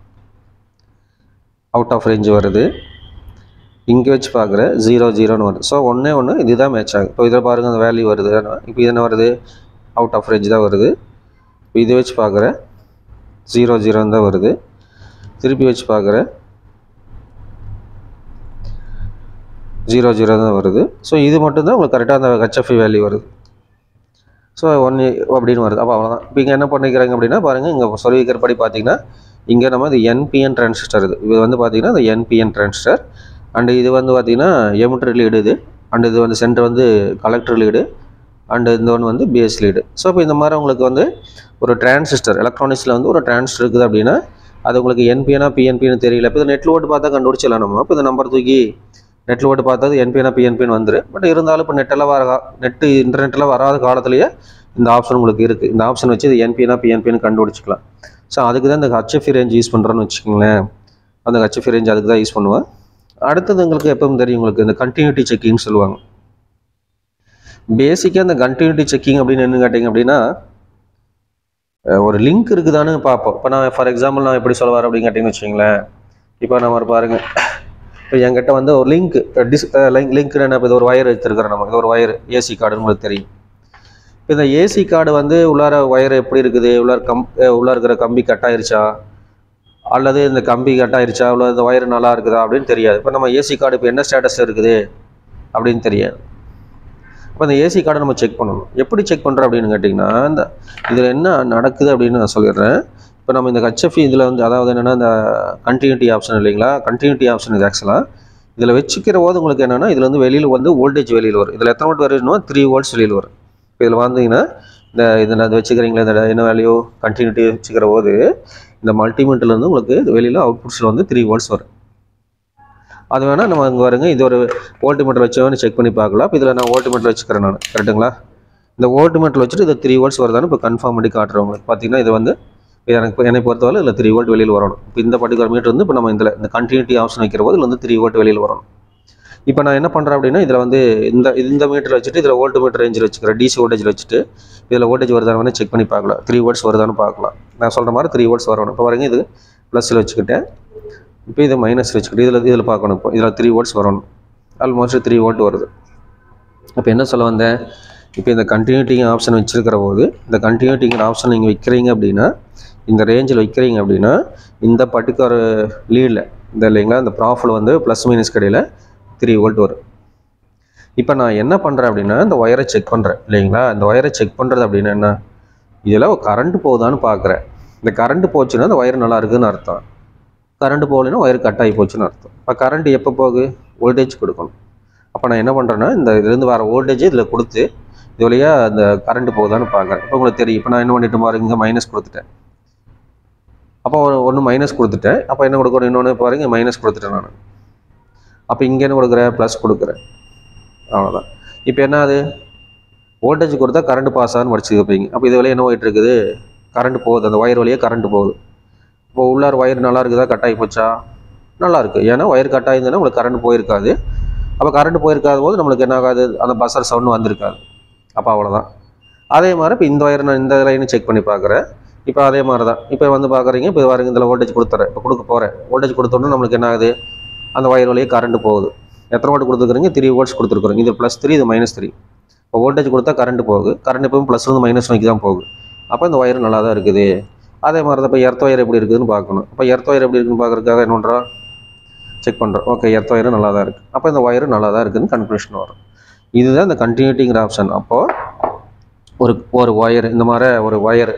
அவுட் ஆஃப் ரேஞ்ச் வருது இங்கே வச்சு பார்க்குறேன் ஜீரோ ஜீரோன்னு வருது ஸோ ஒன்றே ஒன்று இதுதான் மேட்ச் ஆகுது இப்போ இதில் பாருங்கள் அந்த வேல்யூ வருது இப்போ இது என்ன வருது அவுட் ஆஃப் ரேஞ்ச் தான் வருது இப்போ இதை வச்சு பார்க்குறேன் ஜீரோ ஜீரோன்னு தான் வருது திருப்பி வச்சு பார்க்குறேன் ஜீரோ ஜீரோ தான் வருது ஸோ இது மட்டும்தான் உங்களுக்கு கரெக்டாக அந்த ஹெச்எஃப்இ வேல்யூ வருது ஸோ ஒன் அப்படின்னு வருது அப்போ அவ்வளோதான் இப்போ இங்கே என்ன பண்ணிக்கிறாங்க அப்படின்னா பாருங்கள் இங்கே சொல்லிக்கிற படி பார்த்தீங்கன்னா இங்கே நம்ம இது என்பிஎன் டிரான்சிஸ்டர் இது இது வந்து பார்த்தீங்கன்னா இந்த என்பிஎன் டிரான்சிஸ்டர் அண்டு இது வந்து பார்த்தீங்கன்னா எமிட்டர் லீடு இது அண்ட் இது வந்து சென்டர் வந்து கலெக்டர் லீடு அண்டு இந்த ஒன்று வந்து பேஸ் லீடு ஸோ இப்போ இந்த மாதிரி உங்களுக்கு வந்து ஒரு டிரான்சிஸ்டர் எலக்ட்ரானிக்ஸில் வந்து ஒரு டிரான்சிஸ்டர் இருக்குது அப்படின்னா அது உங்களுக்கு என்பிஎனா பிஎன்பின்னு தெரியல இப்போ இது நெட்டில் ஓட்டு பார்த்தா கண்டுபிடிச்சிடலாம் நம்ம இப்போ இந்த நம்பர் தூக்கி நெட்டில் ஓட்டு பார்த்தது என்பிஎனா பிஎன்பின்னு வந்துரு பட் இருந்தாலும் இப்போ நெட்டெல்லாம் வர நெட்டு இன்டர்நெட்டில் வராத காலத்துலேயே இந்த ஆப்ஷன் உங்களுக்கு இருக்குது இந்த ஆப்ஷன் வச்சு இது என்பிஎனா பிஎன்பின்னு கண்டுபிடிச்சிக்கலாம் ஸோ அதுக்கு தான் இந்த ஹச்எஃப்இ ரேஞ்ச் யூஸ் பண்ணுறோன்னு வச்சுக்கோங்களேன் அந்த ஹச்எஃப்இ ரேஞ்ச் அதுக்கு தான் யூஸ் பண்ணுவேன் அடுத்தது உங்களுக்கு எப்பவும் தெரியும் உங்களுக்கு இந்த கண்டினியூட்டி செக்கிங்னு சொல்லுவாங்க பேசிக்காக இந்த கண்டினியூட்டி செக்கிங் அப்படின்னு என்ன கேட்டிங்க அப்படின்னா அஹ் ஒரு லிங்க் இருக்குதான்னு பார்ப்போம் இப்போ நான் ஃபார் எக்ஸாம்பிள் நான் எப்படி சொல்ல வரேன் அப்படின்னு கேட்டிங்கன்னு வச்சுங்களேன் இப்போ நான் ஒரு பாருங்க இப்போ என்கிட்ட வந்து ஒரு லிங்க் டிஸ் லிங்க் லிங்க் என்ன இப்போ இது ஒரு ஒயர் வச்சுருக்கிறேன் நமக்கு இது ஒரு ஒயர் ஏசி கார்டுன்னு உங்களுக்கு தெரியும் இப்போ இந்த ஏசி கார்டு வந்து உள்ளார ஒயர் எப்படி இருக்குது உள்ளார கம் அஹ் உள்ள இருக்கிற கம்பி கட் ஆயிருச்சா அல்லது இந்த கம்பி கட் ஆயிருச்சா உள்ள இந்த ஒயர் நல்லா இருக்குதா அப்படின்னு தெரியாது இப்போ நம்ம ஏசி கார்டு இப்போ என்ன ஸ்டேட்டஸ் இருக்குது அப்படின்னு தெரியாது இப்போ இந்த ஏசி கார்டை நம்ம செக் பண்ணணும் எப்படி செக் பண்ணுறோம் அப்படின்னு கேட்டிங்கன்னா இந்த இதில் என்ன நடக்குது அப்படின்னு நான் சொல்லிடுறேன் இப்போ நம்ம இந்த ஹச்எஃப்இ இதில் வந்து அதாவது என்னென்னா இந்த கண்டினியூட்டி ஆப்ஷன் இல்லைங்களா கண்டினியூட்டி ஆப்ஷன் இது ஆக்சுவலாக இதில் வச்சுக்கிற போது உங்களுக்கு என்னென்னா இதில் வந்து வெளியில் வந்து வோல்டேஜ் வெளியில் வரும் இதில் எத்தனை வோல்ட் வரணும் த்ரீ வோல்ட்ஸ் வெளியில் வரும் இப்போ இதில் வந்தீங்கன்னா இந்த இதில் அது வச்சுக்கிறீங்களா இந்த என்ன வேல்யூ கண்டினியூட்டி வச்சுக்கிற போது இந்த மல்டிமீட்டர்லேருந்து உங்களுக்கு வெளியில் அவுட்புட்ஸில் வந்து த்ரீ வோல்ட்ஸ் வரும் அது வேணால் நம்ம இங்கே வருங்க இது ஒரு வோல்ட் மீட்டர் வச்சு வேணும் செக் பண்ணி பார்க்கலாம் இப்போ இதில் நான் வோல்ட் மீட்டர் வச்சுக்கிறேன் நான் கரெக்டுங்களா இந்த வோல்ட் மீட்டர் வச்சுட்டு இது த்ரீ வோல்ட்ஸ் வருதான்னு இப்போ கன்ஃபார்ம் பண்ணி காட்டுறேன் உங்களுக்கு பார்த்தீங்கன்னா இது வந்து இது எனக்கு என்னை பொறுத்தவரை இல்லை த்ரீ வோல்ட் வெளியில் வரணும் இப்போ இந்த பர்டிகுலர் மீட்டர் வந்து இப்போ நம்ம இதில் இந்த கண்டினியூட்டி ஆப்ஷன் வைக்கிற போது இதில் வந்து த்ரீ வோல்ட் வெளியில் வரணும் இப்போ நான் என்ன பண்ணுறேன் அப்படின்னா இதில் வந்து இந்த இந்த மீட்டர் வச்சுட்டு இதில் வோல்ட் மீட்டர் ரேஞ்சில் வச்சுக்கிறேன் டிசி வோல்டேஜில் வச்சுட்டு இதில் வோல்டேஜ் வருதான்னு செக் பண்ணி பார்க்கலாம் த்ரீ வோல்ட்ஸ் வருதான்னு பார்க்கலாம் நான் சொல்கிற மாதிரி த்ரீ வோல்ட்ஸ் வரணும் இப்போ பாருங்க இது ப்ளஸில் வச்சுக்கிட்டேன் இப்போ இதை மைனஸ் வச்சுக்கிட்டு இதில் இதில் பார்க்கணும் இப்போ இதில் த்ரீ வோல்ட்ஸ் வரணும் ஆல்மோஸ்ட் த்ரீ வோல்ட் வருது அப்போ என்ன சொல்ல வந்தேன் இப்போ இந்த கண்டினியூட்டிங் ஆப்ஷன் வச்சிருக்கிற போது இந்த கண்டினியூட்டிங்கிற ஆப்ஷன் நீங்கள் வைக்கிறீங்க அப்படின்னா இந்த ரேஞ்சில் வைக்கிறீங்க அப்படின்னா இந்த பர்டிகுலர் லீடில் இந்த இல்லைங்களா இந்த ப்ராஃபில் வந்து ப்ளஸ் மைனஸ் கடையில் த்ரீ வோல்ட் வரும் இப்போ நான் என்ன பண்ணுறேன் அப்படின்னா இந்த ஒயரை செக் பண்ணுறேன் இல்லைங்களா இந்த ஒயரை செக் பண்ணுறது அப்படின்னா என்ன இதில் கரண்ட் போகுதான்னு பார்க்குறேன் இந்த கரண்ட் போச்சுன்னா இந்த ஒயர் நல்லா இருக்குதுன்னு அர்த்தம் கரண்ட் போகலைன்னா ஒயர் கட் ஆகி போச்சுன்னு அர்த்தம் இப்போ கரண்ட் எப்போ போகுது வோல்டேஜ் கொடுக்கணும் அப்போ நான் என்ன பண்ணுறேன்னா இந்த இதுலேருந்து வர வோல்டேஜ் இதில் கொடுத்து இது வழியாக அந்த கரண்ட் போகுதான்னு பார்க்குறேன் இப்போ உங்களுக்கு தெரியும் இப்போ நான் என்ன பண்ணிட்டு பாருங்க இங்கே மைனஸ் கொடுத்துட்டேன் அப்போ ஒன்று மைனஸ் கொடுத்துட்டேன் அப்போ என்ன கொடுக்கணும் இன்னொன்று பாருங்க மைனஸ் கொடுத்துட்டேன் நான் அப்போ இங்கே என்ன கொடுக்குறேன் ப்ளஸ் கொடுக்குறேன் அவ்வளோதான் இப்போ என்ன அது வோல்டேஜ் கொடுத்தா கரண்ட் பாஸ் ஆகுன்னு படிச்சு வைப்பீங்க அப்போ இது வழியாக என்ன போயிட்டு இருக்குது கரண்ட் போகுது அந்த ஒயர் வழியாக கரண்ட் போகுது இப்போ உள்ளார் ஒயர் நல்லா இருக்குதா கட் ஆகி போச்சா நல்லா இருக்கு ஏன்னா ஒயர் கட் ஆயிருந்ததுன்னா உங்களுக்கு கரண்ட் போயிருக்காது அப்போ கரண்ட் போயிருக்காத போது நம்மளுக்கு என்ன ஆகாது அந்த பஸ்ஸர் சவுண்டு வந்திருக்காது அப்போ அவ்வளோதான் அதே மாதிரி இப்போ இந்த ஒயர் நான் இந்த லைனை செக் பண்ணி பார்க்குறேன் இப்போ அதே மாதிரி தான் இப்போ வந்து பார்க்குறீங்க இப்போ பாருங்க இதில் வோல்டேஜ் கொடுத்துறேன் இப்போ கொடுக்க போகிறேன் வோல்டேஜ் கொடுத்தோன்னே நம்மளுக்கு என்ன ஆகுது அந்த ஒயர் வழியாக கரண்ட் போகுது எத்தனை வோல்ட் கொடுத்துருக்குறீங்க த்ரீ வோல்ட்ஸ் கொடுத்துருக்குறீங்க இது ப்ளஸ் த்ரீ இது மைனஸ் த்ரீ இப்போ வோல்டேஜ் கொடுத்தா கரண்ட் போகுது கரண்ட் எப்பவும் ப்ளஸ் வந்து மைனஸ் நோக்கி தான் போகுது அப்போ இந்த ஒயர் நல்லா தான் இருக்குது அதே மாதிரி தான் இப்போ எர்த் ஒயர் எப்படி இருக்குதுன்னு பார்க்கணும் இப்போ எர்த் ஒயர் எப்படி இருக்குன்னு பார்க்குறதுக்காக என்ன பண்ணுறோம் செக் பண்ணுறோம் ஓகே எர்த் ஒயர் நல்லா தான் இருக்குது அப்போ இந்த ஒயர் நல்லா தான் இருக்குதுன்னு கன்க்ளூஷன் வரும் இதுதான் இந்த கண்டினியூட்டிங்கிற ஆப்ஷன் அப்போது ஒரு ஒரு ஒயர் இந்த மாதிரி ஒரு ஒயர்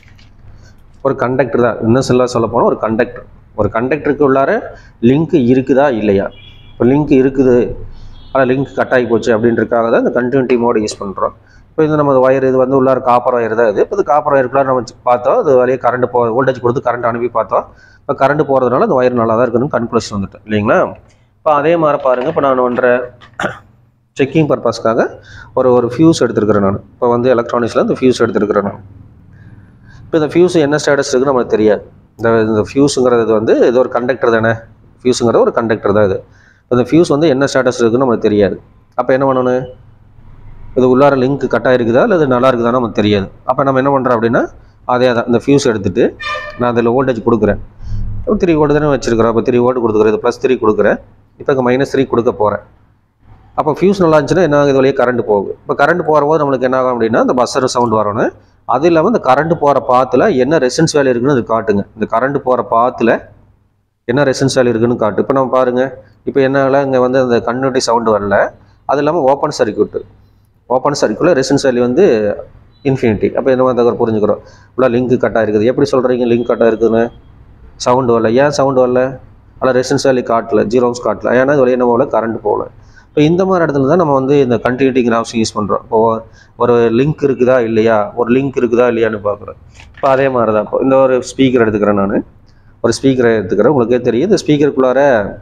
ஒரு கண்டக்டர் தான் இன்னும் சொல்ல சொல்ல போனால் ஒரு கண்டக்டர் ஒரு கண்டக்டருக்கு உள்ளார லிங்க் இருக்குதா இல்லையா இப்போ லிங்க் இருக்குது ஆனால் லிங்க் கட் ஆகி போச்சு அப்படின்றதுக்காக தான் இந்த கண்டினியூட்டி மோட் யூஸ் பண்ணுறோம் இப்போ இது நம்ம ஒயர் இது வந்து உள்ளார காப்பர் ஒயர் தான் இது இப்போ இது காப்பர் ஒயருக்குள்ளார நம்ம பார்த்தோம் அது வழியே கரண்ட் போ வோல்டேஜ் கொடுத்து கரண்ட் அனுப்பி பார்த்தோம் இப்போ கரண்ட் போகிறதுனால அந்த ஒயர் நல்லா தான் இருக்குன்னு கன்க்ளூஷன் வந்துட்டு இல்லைங்களா இப்போ அதே மாதிரி பாருங்கள் இப்போ நான் பண்ணுறேன் செக்கிங் பர்பஸ்க்காக ஒரு ஒரு ஃபியூஸ் எடுத்துருக்கிறேன் நான் இப்போ வந்து எலக்ட்ரானிக்ஸில் இந்த ஃபியூஸ் எடுத்துருக்கிறேன் நான் இப்போ இந்த ஃபியூஸ் என்ன ஸ்டேட்டஸ் இருக்குன்னு நமக்கு தெரியாது இந்த இந்த ஃபியூஸுங்கிறது வந்து இது ஒரு கண்டக்டர் தானே ஃபியூஸுங்கிறது ஒரு கண்டக்டர் தான் இது இந்த ஃபியூஸ் வந்து என்ன ஸ்டேட்டஸ் இருக்குன்னு நமக்கு தெரியாது அப்போ என்ன பண்ணணும் இது உள்ளார லிங்க் கட் ஆகிருக்குதா இல்லை இது நல்லா இருக்குதான்னு நமக்கு தெரியாது அப்போ நம்ம என்ன பண்ணுறோம் அப்படின்னா அதே தான் இந்த ஃபியூஸ் எடுத்துகிட்டு நான் அதில் வோல்டேஜ் கொடுக்குறேன் த்ரீ வோல்ட் தானே வச்சிருக்கிறேன் அப்போ த்ரீ வோல்ட் கொடுக்குறேன் இது ப்ளஸ் த்ரீ கொடுக்குறேன் இப்போ இங்கே மைனஸ் த்ரீ கொடுக்க போகிறேன் அப்போ ஃபியூஸ் நல்லா இருந்துச்சுன்னா என்ன ஆகுது வழியே கரண்ட் போகுது இப்போ கரண்ட் போகிற போது நம்மளுக்கு என்ன ஆகும் அப்படின்னா அந்த பஸ்ஸர் சவுண்ட் வரணும் அது இல்லாமல் இந்த கரண்ட் போகிற பாத்தில் என்ன ரெசன்ஸ் வேல்யூ இருக்குன்னு அது காட்டுங்க இந்த கரண்ட் போகிற பாத்தில் என்ன ரெசன்ஸ் வேல்யூ இருக்குன்னு காட்டு இப்போ நம்ம பாருங்கள் இப்போ என்னால் இங்கே வந்து அந்த கன்வெர்ட்டி சவுண்டு வரல அது இல்லாமல் ஓப்பன் சர்க்யூட் ஓப்பன் சர்க்யூட்டில் ரெசன்ஸ் வேல்யூ வந்து இன்ஃபினிட்டி அப்போ என்ன மாதிரி புரிஞ்சுக்கிறோம் உள்ள லிங்க் கட்டாக இருக்குது எப்படி சொல்கிறீங்க லிங்க் கட்டாக இருக்குதுன்னு சவுண்டு வரல ஏன் சவுண்டு வரல அதில் ரெசன்ஸ் வேல்யூ காட்டல ஜீரோஸ் காட்டல ஏன்னா இது வழியாக என்ன போகல கரண்ட் போகல இப்போ இந்த மாதிரி இடத்துல தான் நம்ம வந்து இந்த கண்டினியூட்டி கிராஃப்ஸ் யூஸ் பண்ணுறோம் இப்போ ஒரு லிங்க் இருக்குதா இல்லையா ஒரு லிங்க் இருக்குதா இல்லையான்னு பார்க்குறோம் இப்போ அதே மாதிரி தான் இப்போ இந்த ஒரு ஸ்பீக்கர் எடுத்துக்கிறேன் நான் ஒரு ஸ்பீக்கரை எடுத்துக்கிறேன் உங்களுக்கே தெரியும் இந்த ஸ்பீக்கருக்குள்ளார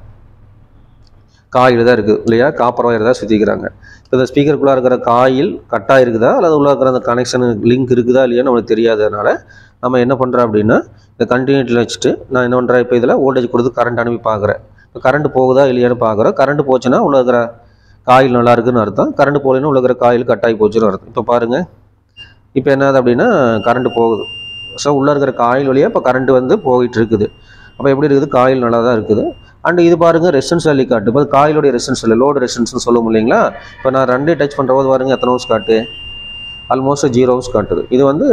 காயில் தான் இருக்குது இல்லையா காப்பர் ஒயர் தான் சுற்றிக்கிறாங்க இப்போ இந்த ஸ்பீக்கருக்குள்ளே இருக்கிற காயில் கட்டாக இருக்குதா அல்லது உள்ள இருக்கிற அந்த கனெக்ஷன் லிங்க் இருக்குதா இல்லையான்னு நம்மளுக்கு தெரியாததுனால நம்ம என்ன பண்ணுறோம் அப்படின்னா இந்த கண்டினியூட்டியில் வச்சுட்டு நான் என்ன பண்ணுறேன் இப்போ இதில் வோல்டேஜ் கொடுத்து கரண்ட் அனுப்பி பார்க்குறேன் இப்போ கரண்ட் போகுதா இல்லையான்னு பார்க்குறோம் கரண்ட் போச்சுன்னா உள்ள இருக்கிற காயில் நல்லா இருக்குன்னு அர்த்தம் கரண்ட் போகலைன்னா உள்ள இருக்கிற காயில் கட்டாகி போச்சுன்னு அர்த்தம் இப்போ பாருங்கள் இப்போ என்னது அப்படின்னா கரண்ட் போகுது ஸோ உள்ளே இருக்கிற காயில் வழியாக இப்போ கரண்ட் வந்து போயிட்டு இருக்குது அப்போ எப்படி இருக்குது காயில் நல்லா தான் இருக்குது அண்ட் இது பாருங்க ரெசன்ஸ் வேல்யூ காட்டு இப்போ காயிலுடைய ரெசன்ஸ் வேல்யூ லோடு ரெசன்ஸ்னு சொல்லுவோம் இல்லைங்களா இப்போ நான் ரெண்டே டச் பண்ணுற போது பாருங்க எத்தனை ஹவுஸ் காட்டு ஆல்மோஸ்ட் ஜீரோ ஹவுஸ் காட்டுது இது வந்து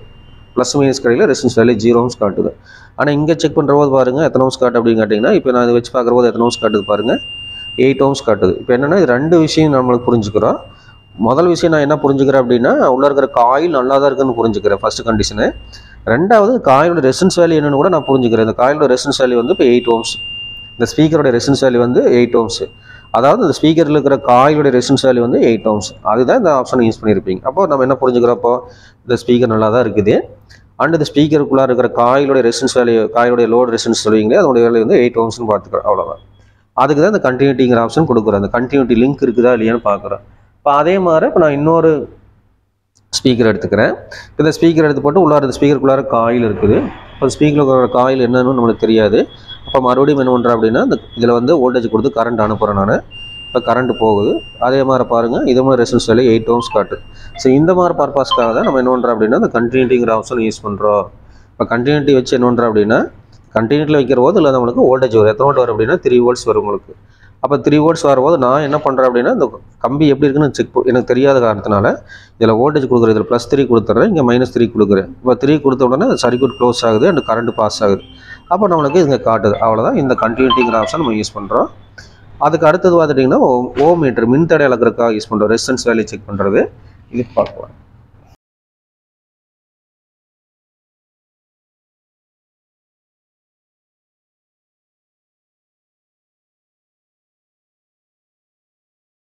ப்ளஸ் மைனஸ் கடையில் ரெசன்ஸ் வேல்யூ ஜீரோ ஹவுஸ் காட்டுது ஆனால் இங்கே செக் பண்ணுற போது பாருங்க எத்தனை ஹவுஸ் காட்டு அப்படின்னு கேட்டிங்கன்னா இப்போ நான் இதை வச்சு பார்க்குற போது எத்தனை ஹவுஸ் காட்டுது பாருங்க எயிட் ஹவுஸ் காட்டுது இப்போ என்னென்னா இது ரெண்டு விஷயம் நம்மளுக்கு புரிஞ்சுக்கிறோம் முதல் விஷயம் நான் என்ன புரிஞ்சுக்கிறேன் அப்படின்னா உள்ளே இருக்கிற காயில் நல்லா தான் இருக்குன்னு புரிஞ்சுக்கிறேன் ஃபர்ஸ்ட் கண்டிஷனு ரெண்டாவது காயிலோட ரெசன்ஸ் வேல்யூ என்னன்னு கூட நான் புரிஞ்சுக்கிறேன் இந்த காயிலோட ரெசன்ஸ் வேல்யூ வந்து இப்போ எயிட் ஓம்ஸ் இந்த ஸ்பீக்கரோட ரெசன்ஸ் வேல்யூ வந்து எயிட் ஓம்ஸ் அதாவது இந்த ஸ்பீக்கரில் இருக்கிற காயிலோட ரெசன்ஸ் வேல்யூ வந்து எயிட் ஓம்ஸ் அதுதான் இந்த ஆப்ஷன் யூஸ் பண்ணியிருப்பீங்க அப்போ நம்ம என்ன புரிஞ்சுக்கிறப்போ இந்த ஸ்பீக்கர் நல்லா தான் இருக்குது அண்ட் இந்த ஸ்பீக்கருக்குள்ளே இருக்கிற காயிலோட ரெசன்ஸ் வேல்யூ காயிலோட லோடு ரெசன்ஸ் சொல்லுவீங்களே அதோட வேல்யூ வந்து எயிட் ஓம்ஸ்னு பார்த்துக்கிறோம் அவ்வளோதான் அதுக்கு தான் இந்த கண்டினியூட்டிங்கிற ஆப்ஷன் கொடுக்குறோம் அந்த கண்டினியூட்டி லிங்க் இருக்குதா இல்லையான்னு பார்க்குறோம் இப்போ அதே மாதிரி இப்போ நான் இன்னொரு ஸ்பீக்கர் எடுத்துக்கிறேன் இந்த ஸ்பீக்கர் எடுத்து போட்டு உள்ளார இந்த ஸ்பீக்கருக்குள்ளார காயில் இருக்குது இப்போ ஸ்பீக்கருக்குள்ள காயில் என்னன்னு நம்மளுக்கு தெரியாது அப்போ மறுபடியும் என்ன பண்ணுறேன் அப்படின்னா இந்த இதில் வந்து வோல்டேஜ் கொடுத்து கரண்ட் அனுப்புகிறேன் நான் இப்போ கரண்ட் போகுது அதே மாதிரி பாருங்கள் இது மாதிரி ரெசன்ஸ் வேலை எயிட் ஓம்ஸ் காட்டுது ஸோ இந்த மாதிரி பர்பஸ்க்காக தான் நம்ம என்ன பண்ணுறோம் அப்படின்னா இந்த கண்டினியூட்டிங்கிற ஆப்ஷன் யூஸ் பண்ணுறோம் இப்போ கண்டினியூட்டி வச்சு என்ன பண்ணுறோம் அப்படின்னா கண்டினியூட்டியில் வைக்கிற போது இல்லை நம்மளுக்கு வோல்டேஜ் வரும் எத்தனை வோல்ட் வரும் அப்படின்னா த்ரீ வோல்ட்ஸ் வரும் உங்களுக்கு அப்போ த்ரீ வோல்ட்ஸ் வரும்போது நான் என்ன பண்ணுறேன் அப்படின்னா இந்த கம்பி எப்படி இருக்குன்னு செக் எனக்கு தெரியாத காரணத்தினால இதில் வோல்டேஜ் கொடுக்குறேன் இதில் ப்ளஸ் த்ரீ கொடுத்துட்றேன் இங்கே மைனஸ் த்ரீ கொடுக்குறேன் இப்போ த்ரீ கொடுத்த உடனே சர்க்யூட் க்ளோஸ் ஆகுது அண்ட் கரண்ட் பாஸ் ஆகுது அப்போ நம்மளுக்கு இங்கே காட்டுது அவ்வளோதான் இந்த கண்டினியூட்டிங்கிற ஆப்ஷன் நம்ம யூஸ் பண்ணுறோம் அதுக்கு அடுத்தது பார்த்துட்டிங்கன்னா ஓ மீட்டர் மின்தடை அளக்கிறதுக்காக யூஸ் பண்ணுறோம் ரெசிஸ்டன்ஸ் வேல்யூ செக் பண்ணுறது இது பார்க்கலாம்